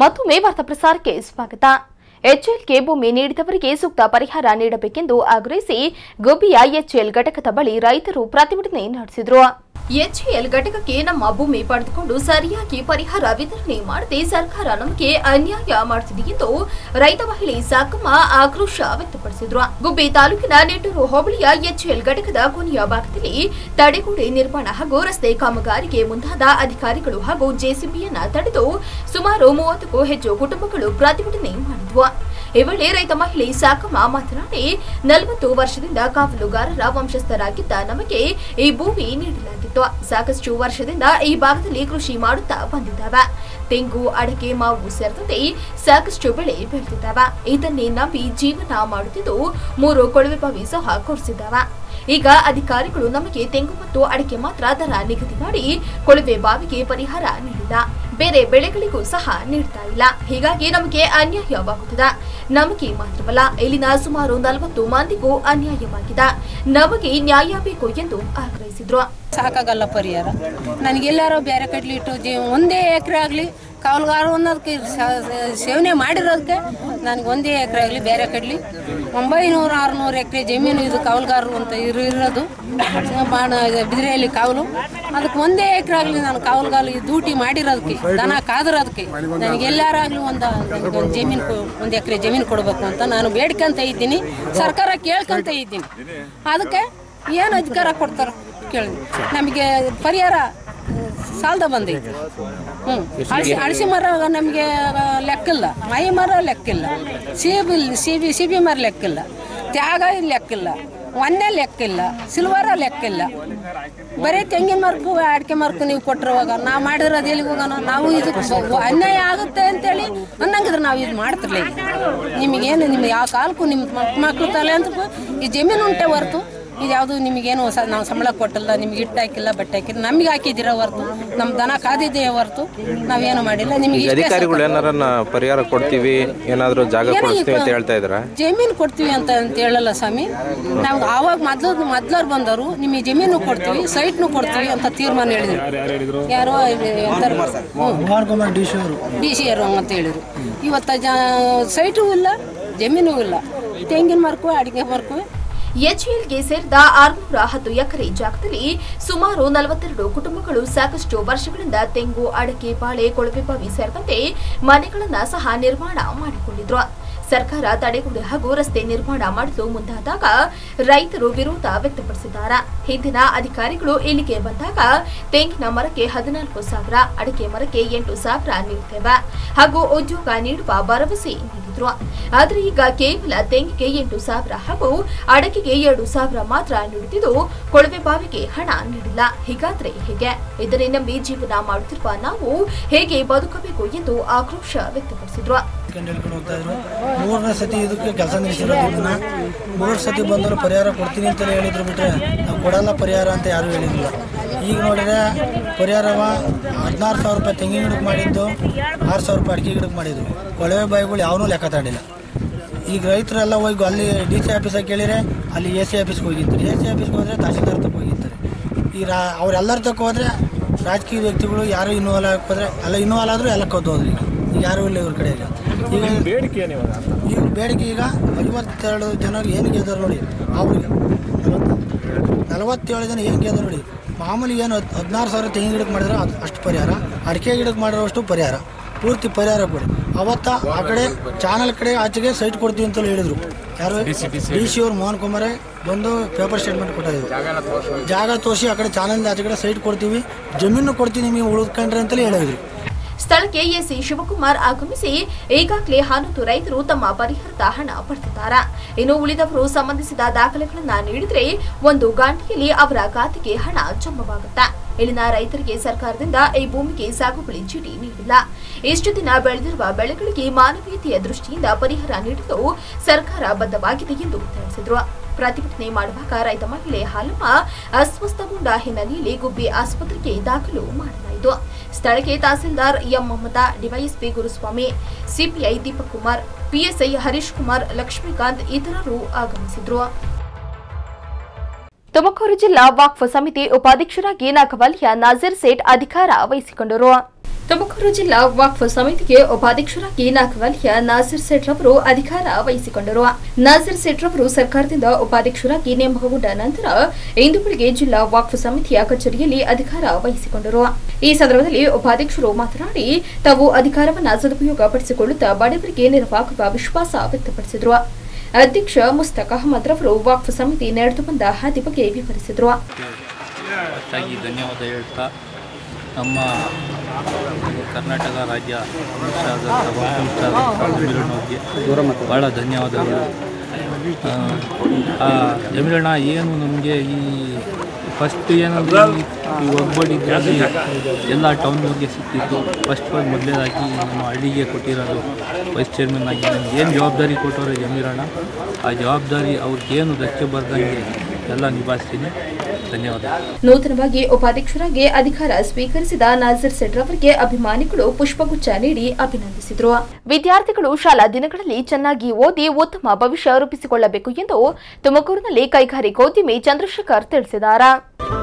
ಮತ್ತೊಮ್ಮೆ ವಾರ್ತಾ ಪ್ರಸಾರಕ್ಕೆ ಸ್ವಾಗತ ಎಚ್ಎಲ್ಗೆ ಭೂಮಿ ನೀಡಿದವರಿಗೆ ಸೂಕ್ತ ಪರಿಹಾರ ನೀಡಬೇಕೆಂದು ಆಗ್ರಹಿಸಿ ಗುಬ್ಬಿಯ ಎಚ್ಎಲ್ ಘಟಕದ ಬಳಿ ರೈತರು ಪ್ರತಿಭಟನೆ ನಡೆಸಿದರು ಎಚ್ಎಲ್ ಘಟಕಕ್ಕೆ ನಮ್ಮ ಭೂಮಿ ಪಡೆದುಕೊಂಡು ಸರಿಯಾಗಿ ಪರಿಹಾರ ವಿತರಣೆ ಮಾಡದೆ ಸರ್ಕಾರ ನಮಗೆ ಅನ್ಯಾಯ ಮಾಡುತ್ತಿದೆ ಎಂದು ರೈತ ಮಹಿಳೆ ಸಾಕಮ್ಮ ಆಕ್ರೋಶ ವ್ಯಕ್ತಪಡಿಸಿದ್ರು ಗುಬ್ಬಿ ತಾಲೂಕಿನ ನೆಟ್ಟೂರು ಹೋಬಳಿಯ ಎಚ್ಎಲ್ ಘಟಕದ ಕೊನೆಯ ಭಾಗದಲ್ಲಿ ತಡೆಗೋಡೆ ನಿರ್ಮಾಣ ಹಾಗೂ ರಸ್ತೆ ಕಾಮಗಾರಿಗೆ ಮುಂದಾದ ಅಧಿಕಾರಿಗಳು ಹಾಗೂ ಜೆಸಿಬಿಯನ್ನ ತಡೆದು ಸುಮಾರು ಮೂವತ್ತಕ್ಕೂ ಹೆಚ್ಚು ಕುಟುಂಬಗಳು ಪ್ರತಿಭಟನೆ ಮಾಡಿದ್ವು ಈ ವೇಳೆ ರೈತ ಮಹಿಳೆ ಸಾಕಮ್ಮ ಮಾತನಾಡಿ ನಲವತ್ತು ವರ್ಷದಿಂದ ಕಾವಲುಗಾರರ ವಂಶಸ್ಥರಾಗಿದ್ದ ನಮಗೆ ಈ ಭೂಮಿ ನೀಡಲಾಗಿತ್ತು ಸಾಕಷ್ಟು ವರ್ಷದಿಂದ ಈ ಭಾಗದಲ್ಲಿ ಕೃಷಿ ಮಾಡುತ್ತಾ ಬಂದಿದ್ದಾವೆ ತೆಂಗು ಅಡಕೆ ಮಾವು ಸೇರಿದಂತೆ ಸಾಕಷ್ಟು ಬೆಳೆ ಬೆಳೆದಿದ್ದಾವೆ ಇದನ್ನೇ ನಂಬಿ ಜೀವನ ಮಾಡುತ್ತಿದ್ದು ಮೂರು ಕೊಳವೆ ಬಾವಿ ಸಹ ಕೊಡಿಸಿದ್ದಾವೆ ಈಗ ಅಧಿಕಾರಿಗಳು ನಮಗೆ ತೆಂಗು ಮತ್ತು ಅಡಿಕೆ ಮಾತ್ರ ದರ ನಿಗದಿ ಮಾಡಿ ಕೊಳವೆ ಬಾವಿಗೆ ಪರಿಹಾರ ನೀಡಿಲ್ಲ ಬೇರೆ ಬೆಳೆಗಳಿಗೂ ಸಹ ನೀಡ್ತಾ ಇಲ್ಲ ಹೀಗಾಗಿ ನಮಗೆ ಅನ್ಯಾಯವಾಗುತ್ತಿದೆ ನಮಗೆ ಮಾತ್ರವಲ್ಲ ಇಲ್ಲಿನ ಸುಮಾರು ನಲವತ್ತು ಮಂದಿಗೂ ಅನ್ಯಾಯವಾಗಿದೆ ನಮಗೆ ನ್ಯಾಯ ಬೇಕು ಎಂದು ಆಗ್ರಹಿಸಿದ್ರು ಸಾಕಾಗಲ್ಲ ಪರಿಹಾರ ನನಗೆಲ್ಲಾರೋ ಬೇರೆ ಕಡ್ಲಿ ಇಟ್ಟು ಜೀವ ಒಂದೇ ಎಕರೆ ಆಗಲಿ ಕಾವಲುಗಾರ ಅನ್ನೋದಕ್ಕೆ ಸ- ಸೇವನೆ ಮಾಡಿರೋದಕ್ಕೆ ನನಗೆ ಒಂದೇ ಎಕರೆ ಆಗಲಿ ಬೇರೆ ಕಡ್ಲಿ ಒಂಬೈನೂರು ಆರುನೂರು ಎಕರೆ ಜಮೀನು ಇದು ಕಾವಲುಗಾರರು ಅಂತ ಇರು ಇರೋದು ಬಾಣ ಬಿದಿರೆಯಲ್ಲಿ ಕಾವಲು ಅದಕ್ಕೆ ಒಂದೇ ಎಕರೆ ಆಗಲಿ ನಾನು ಕಾವಲುಗಾಲ ಡ್ಯೂಟಿ ಮಾಡಿರೋದಕ್ಕೆ ದನ ಕಾದಿರೋದಕ್ಕೆ ನನಗೆ ಎಲ್ಲಾರಾಗಲಿ ಒಂದು ನನಗೆ ಒಂದು ಜಮೀನು ಕೊ- ಒಂದು ಎಕರೆ ಜಮೀನು ಕೊಡಬೇಕು ಅಂತ ನಾನು ಬೇಡ್ಕೊಂತ ಇದ್ದೀನಿ ಸರ್ಕಾರ ಕೇಳ್ಕೊಂತ ಇದ್ದೀನಿ ಅದಕ್ಕೆ ಏನು ಅಧಿಕಾರ ಕೊಡ್ತಾರೋ ಕೇಳಿ ನಮಗೆ ಪರಿಹಾರ ಸಾಲದ ಬಂದೈತಿ ಹ್ಞೂ ಅಳಿಸಿ ಅಳಿಸಿ ಮರ ನಮಗೆ ಲೆಕ್ಕಿಲ್ಲ ಮೈ ಮರ ಲೆಕ್ಕಿಲ್ಲ ಸೀಬಿ ಸಿಬಿ ಸಿಬಿ ಮರ ಲೆಕ್ಕಿಲ್ಲ ತ್ಯಾಗ ಲೆಕ್ಕಿಲ್ಲ ಒಂದೇ ಲೆಕ್ಕಿಲ್ಲ ಸಿಲ್ವರ ಲೆಕ್ಕಿಲ್ಲ ಬರೀ ತೆಂಗಿನ ಮರಕ್ಕೂ ಅಡಿಕೆ ಮರಕ್ಕೂ ನೀವು ಕೊಟ್ಟಿರುವಾಗ ನಾವು ಮಾಡಿರೋದು ಎಲ್ಲಿಗೆ ಹೋಗೋಣ ನಾವು ಇದು ಅನ್ಯಾಯ ಆಗುತ್ತೆ ಅಂತೇಳಿ ಅನ್ನಂಗಿದ್ರೆ ನಾವು ಇದು ಮಾಡ್ತಿರ್ಲಿಲ್ಲ ನಿಮಗೇನು ನಿಮ್ಗೆ ಯಾವ ಕಾಲಕ್ಕೂ ನಿಮ್ಮ ಮಕ್ಕಳು ತಲೆ ಅಂತ ಈ ಜಮೀನು ಉಂಟೆ ಹೊರ್ತು ಇದು ಯಾವುದು ನಿಮಗೇನು ಹೊಸ ನಾವು ಸಂಬಳ ಕೊಟ್ಟಿಲ್ಲ ನಿಮ್ಗೆ ಹಿಟ್ಟು ಹಾಕಿಲ್ಲ ಬಟ್ಟೆ ಹಾಕಿಲ್ಲ ನಮಗೆ ಹಾಕಿದ್ದೀರ ಹೊರ್ತು ನಮ್ಮ ದನ ಕಾದಿದೆಯೇ ಹೊರ್ತು ನಾವೇನು ಮಾಡಿಲ್ಲ ನಿಮಗೆ ಈಗ ಇಷ್ಟೇ ಅಧಿಕಾರಿಗಳು ಏನಾರ ಪರಿಹಾರ ಕೊಡ್ತೀವಿ ಏನಾದರೂ ಜಾಗ ಏನೋ ಕೊಡಿಸ್ತೀವಿ ಅಂತ ಈಗ ಹೇಳ್ತಾ ಇದ್ರ ಜಮೀನು ಕೊಡ್ತೀವಿ ಅಂತ ಅಂತ ಹೇಳಲ್ಲ ಸ್ವಾಮಿ ನಾವು ಆವಾಗ ಮೊದ್ಲು ಮೊದ್ಲವ್ರು ಬಂದವರು ನಿಮಗೆ ಜಮೀನು ಕೊಡ್ತೀವಿ ಸೈಟ್ನು ಕೊಡ್ತೀವಿ ಅಂತ ತೀರ್ಮಾನ ಹೇಳಿದ್ರು ಯಾರೋ ಡಿ ಸಿ ಅವರು ಅಂತ ಹೇಳಿದ್ರು ಇವತ್ತು ಜ ಸೈಟು ಇಲ್ಲ ಜಮೀನು ಇಲ್ಲ ತೆಂಗಿನ ಮರಕು ಅಡಿಕೆ ಮರಕು ಎಚ್ಎಲ್ಗೆ ಸೇರಿದ ಆರುನೂರ ಹತ್ತು ಎಕರೆ ಜಾಗದಲ್ಲಿ ಸುಮಾರು ನಲವತ್ತೆರಡು ಕುಟುಂಬಗಳು ಸಾಕಷ್ಟು ವರ್ಷಗಳಿಂದ ತೆಂಗು ಅಡಕೆ ಬಾಳೆ ಕೊಳವೆ ಬಾವಿ ಸೇರಿದಂತೆ ಮನೆಗಳನ್ನ ಸಹ ನಿರ್ಮಾಣ ಮಾಡಿಕೊಂಡಿದ್ರು ಸರ್ಕಾರ ತಡೆಗೋಡೆ ಹಾಗೂ ರಸ್ತೆ ನಿರ್ಮಾಣ ಮಾಡಲು ಮುಂದಾದಾಗ ರೈತರು ವಿರೋಧ ವ್ಯಕ್ತಪಡಿಸಿದ್ದಾರೆ ಹಿಂದಿನ ಅಧಿಕಾರಿಗಳು ಇಲ್ಲಿಗೆ ಬಂದಾಗ ತೆಂಗಿನ ಮರಕ್ಕೆ ಹದಿನಾಲ್ಕು ಸಾವಿರ ಅಡಿಕೆ ಮರಕ್ಕೆ ಎಂಟು ಸಾವಿರ ನೀಡುತ್ತೇವೆ ಹಾಗೂ ಉದ್ಯೋಗ ನೀಡುವ ಭರವಸೆ ನೀಡಿದ್ರು ಆದರೆ ಈಗ ಕೇವಲ ತೆಂಗಿಗೆ ಎಂಟು ಸಾವಿರ ಹಾಗೂ ಅಡಕೆಗೆ ಎರಡು ಸಾವಿರ ಮಾತ್ರ ನೀಡುತ್ತಿದ್ದು ಕೊಳವೆ ಬಾವಿಗೆ ಹಣ ನೀಡಿಲ್ಲ ಹೀಗಾದ್ರೆ ಹೇಗೆ ಇದನ್ನೇ ನಂಬಿ ಜೀವನ ಮಾಡುತ್ತಿರುವ ನಾವು ಹೇಗೆ ಬದುಕಬೇಕು ಎಂದು ಆಕ್ರೋಶ ವ್ಯಕ್ತಪಡಿಸಿದ್ರು ಕಂಡು ಹೇಳ್ಕೊಂಡು ಹೋಗ್ತಾ ಇದ್ರು ಮೂರನೇ ಸತಿ ಇದಕ್ಕೆ ಕೆಲಸ ನಿಲ್ಲಿಸಿರೋದು ಇದನ್ನ ಮೂರು ಸತಿ ಬಂದರು ಪರಿಹಾರ ಕೊಡ್ತೀನಿ ಅಂತಲೇ ಹೇಳಿದ್ರು ಬಿಟ್ರೆ ನಾವು ಕೊಡಲ್ಲ ಪರಿಹಾರ ಅಂತ ಯಾರೂ ಹೇಳಿರಲಿಲ್ಲ ಈಗ ನೋಡಿದ್ರೆ ಪರಿಹಾರವ ಹದಿನಾರು ಸಾವಿರ ರೂಪಾಯಿ ತೆಂಗಿನ ಗಿಡಕ್ಕೆ ಮಾಡಿದ್ದು ಆರು ಸಾವಿರ ರೂಪಾಯಿ ಅಡಿಕೆ ಗಿಡಕ್ಕೆ ಮಾಡಿದ್ರು ಕೊಳವೆ ಬಾವಿಗಳು ಯಾವನೂ ಲೆಕ್ಕ ತಾಡಿಲ್ಲ ಈಗ ರೈತರೆಲ್ಲ ಹೋಗಿ ಅಲ್ಲಿ ಡಿ ಸಿ ಆಫೀಸಾಗಿ ಕೇಳಿದ್ರೆ ಅಲ್ಲಿ ಎ ಸಿ ಆಫೀಸ್ಗೆ ಹೋಗಿರ್ತಾರೆ ಎ ಸಿ ಆಫೀಸ್ಗೆ ಹೋದರೆ ತಹಸೀಲ್ದಾರ್ ತಕ್ಕ ಹೋಗಿರ್ತಾರೆ ಈ ರಾ ಅವರೆಲ್ಲರ ತಕ್ಕ ಹೋದರೆ ರಾಜಕೀಯ ವ್ಯಕ್ತಿಗಳು ಯಾರು ಇನ್ವಾಲ್ವ್ ಹೋದ್ರೆ ಎಲ್ಲ ಇನ್ವಾಲ್ವ್ ಆದರೂ ಎಲ್ಲ ಕದ್ದು ಹೋದ್ರಿ ಈಗ ಯಾರೂ ಇಲ್ಲ ಇವ್ರ ಕಡೆ ಈಗ ಈಗ ಬೇಡಿಕೆ ಈಗ ಬೇಡಿಕೆ ಈಗ ಐವತ್ತೆರಡು ಜನ ಏನು ಗೆದ್ರು ನೋಡಿ ಅವ್ರಿಗೆ ನಲವತ್ತು- ನಲವತ್ತೇಳು ಜನ ಏನು ಗೆದ್ರು ನೋಡಿ ಮಾಮೂಲಿ ಏನು ಹದ್- ಹದಿನಾರು ಸಾವಿರ ತೆಂಗಿನ ಗಿಡಕ್ಕೆ ಮಾಡಿದ್ರೆ ಅದು ಅಷ್ಟು ಪರಿಹಾರ ಅಡಿಕೆ ಗಿಡಕ್ಕೆ ಮಾಡಿರೋಷ್ಟು ಪರಿಹಾರ ಪೂರ್ತಿ ಪರಿಹಾರ ಕೊಡಿ ಅವತ್ತ ಆ ಕಡೆ ಚಾನಲ್ ಕಡೆ ಆಚೆಗೆ ಸೈಟ್ ಕೊಡ್ತೀವಿ ಅಂತಲೂ ಹೇಳಿದರು ಯಾರು ಡಿ ಸಿ ಅವ್ರು ಮೋಹನ್ ಕುಮಾರೇ ಬಂದು ಪೇಪರ್ ಸ್ಟೇಟ್ಮೆಂಟ್ ಕೊಟ್ಟಿದ್ರು ಜಾಗ ತೋರಿಸಿ ಆ ಕಡೆ ಚಾನಲ್ ಆಚೆ ಕಡೆ ಸೈಟ್ ಕೊಡ್ತೀವಿ ಜಮೀನು ಕೊಡ್ತೀವಿ ನಿಮಗೆ ಉಳಿದ್ಕೊಂಡ್ರೆ ಅಂತಲೇ ಹೇಳಿದ್ರು ಸ್ಥಳಕ್ಕೆ ಎಸ್ಸಿ ಶಿವಕುಮಾರ್ ಆಗಮಿಸಿ ಈಗಾಗಲೇ ಹನ್ನೊಂದು ರೈತರು ತಮ್ಮ ಪರಿಹಾರದ ಹಣ ಪಡೆದಿದ್ದಾರೆ ಇನ್ನು ಉಳಿದವರು ಸಂಬಂಧಿಸಿದ ದಾಖಲೆಗಳನ್ನ ನೀಡಿದ್ರೆ ಒಂದು ಗಂಟೆಯಲ್ಲಿ ಅವರ ಖಾತೆಗೆ ಹಣ ಜಮಾವಾಗುತ್ತೆ ಇಲ್ಲಿನ ರೈತರಿಗೆ ಸರ್ಕಾರದಿಂದ ಈ ಭೂಮಿಗೆ ಸಾಗುವಳಿ ಚೀಟಿ ನೀಡಿಲ್ಲ ಇಷ್ಟು ದಿನ ಬೆಳೆದಿರುವ ಬೆಳೆಗಳಿಗೆ ಮಾನವೀಯತೆಯ ದೃಷ್ಟಿಯಿಂದ ಪರಿಹಾರ ನೀಡಲು ಸರ್ಕಾರ ಬದ್ಧವಾಗಿದೆ ಎಂದು ತಿಳಿಸಿದರು ಪ್ರತಿಭಟನೆ ಮಾಡುವಾಗ ರೈತ ಮಹಿಳೆ ಹಾಲಮ್ಮ ಅಸ್ವಸ್ಥಗೊಂಡ ಹಿನ್ನೆಲೆಯಲ್ಲಿ ಗುಬ್ಬಿ ಆಸ್ಪತ್ರೆಗೆ ದಾಖಲು ಮಾಡಲಾಯಿತು ಸ್ಥಳಕ್ಕೆ tahsildar M Mamata DYSP Guruswamy CPI Deepak Kumar PSI Harish Kumar Lakshmikanth ಇತರರು ಆಗಮಿಸಿದ್ರು ತುಮಕೂರು ಜಿಲ್ಲಾ ವಕ್ಫ್ ಸಮಿತಿ ಉಪಾಧ್ಯಕ್ಷರಾಗಿ ನಾಗವಲ್ಯ ನಾಜೀರ್ ಸೇಠ್ ಅಧಿಕಾರ ವಹಿಸಿಕೊಂಡರು ತುಮಕೂರು ಜಿಲ್ಲಾ ವಕ್ಫ್ ಸಮಿತಿಗೆ ಉಪಾಧ್ಯಕ್ಷರಾಗಿ ನಾಗವಲ್ಯ ನಾಸಿರ್ ಸೇಠ್ ರವರು ಅಧಿಕಾರ ವಹಿಸಿಕೊಂಡರು ನಾಸಿರ್ ಸೇಠ್ ರವರು ಸರ್ಕಾರದಿಂದ ಉಪಾಧ್ಯಕ್ಷರಾಗಿ ನೇಮಕಗೊಂಡ ನಂತರ ಇಂದು ಬೆಳಗ್ಗೆ ಜಿಲ್ಲಾ ವಕ್ಫ್ ಸಮಿತಿಯ ಕಚೇರಿಯಲ್ಲಿ ಅಧಿಕಾರ ವಹಿಸಿಕೊಂಡರು ಈ ಸಂದರ್ಭದಲ್ಲಿ ಉಪಾಧ್ಯಕ್ಷರು ಮಾತನಾಡಿ ತಾವು ಅಧಿಕಾರವನ್ನ ಸದುಪಯೋಗ ಪಡಿಸಿಕೊಳ್ಳುತ್ತಾ ಬಡವರಿಗೆ ನೆರವಾಗುವ ವಿಶ್ವಾಸ ವ್ಯಕ್ತಪಡಿಸಿದರು ಅಧ್ಯಕ್ಷ ಮುಸ್ತಕ್ ಅಹಮದ್ ರವರು ವಕ್ಫ್ ಸಮಿತಿ ನಡೆದು ಬಂದ ಹಾದಿ ಬಗ್ಗೆ ವಿವರಿಸಿದರು ಹೆಚ್ಚಾಗಿ ಧನ್ಯವಾದ ಹೇಳ್ತಾ ನಮ್ಮ ಕರ್ನಾಟಕ ರಾಜ್ಯ ಅಧ್ಯಕ್ಷರಾದಂಥ ಭಾಳ ಧನ್ಯವಾದಗಳು ಆ, ಆ ಜಮೀರಣ್ಣ ಏನು ನಮಗೆ ಈ ಫಸ್ಟ್ ಏನಂದರೆ ಈ ಒಗ್ಗಡಿದ್ರಲ್ಲಿ ಎಲ್ಲ ಟೌನ್ಗಳಿಗೆ ಸಿಕ್ತಿತ್ತು ಫಸ್ಟ್ ಮೊದಲೇದಾಗಿ ನಮ್ಮ ಹಳ್ಳಿಗೆ ಕೊಟ್ಟಿರೋದು ವೈಸ್ ಚೇರ್ಮನ್ ಆಗಿ ನನಗೆ ಏನು ಜವಾಬ್ದಾರಿ ಕೊಟ್ಟವ್ರೆ ಜಮೀರಣ್ಣ ಆ ಜವಾಬ್ದಾರಿ ಅವ್ರಿಗೇನು ಧಕ್ಕೆ ಬರ್ದಂಗೆ ಎಲ್ಲ ನಿಭಾಯಿಸ್ತೀನಿ ಧನ್ಯವಾದ ನೂತನವಾಗಿ ಉಪಾಧ್ಯಕ್ಷರಾಗಿ ಅಧಿಕಾರ ಸ್ವೀಕರಿಸಿದ ನಾಜರ್ ಸೆಡ್ ರವರಿಗೆ ಅಭಿಮಾನಿಗಳು ಪುಷ್ಪಗುಚ್ಛ ನೀಡಿ ಅಭಿನಂದಿಸಿದರು ವಿದ್ಯಾರ್ಥಿಗಳು ಶಾಲಾ ದಿನಗಳಲ್ಲಿ ಚೆನ್ನಾಗಿ ಓದಿ ಉತ್ತಮ ಭವಿಷ್ಯ ರೂಪಿಸಿಕೊಳ್ಳಬೇಕು ಎಂದು ತುಮಕೂರಿನಲ್ಲಿ ಕೈಗಾರಿಕೋದ್ಯಮಿ ಚಂದ್ರಶೇಖರ್ ತಿಳಿಸಿದ್ದಾರೆ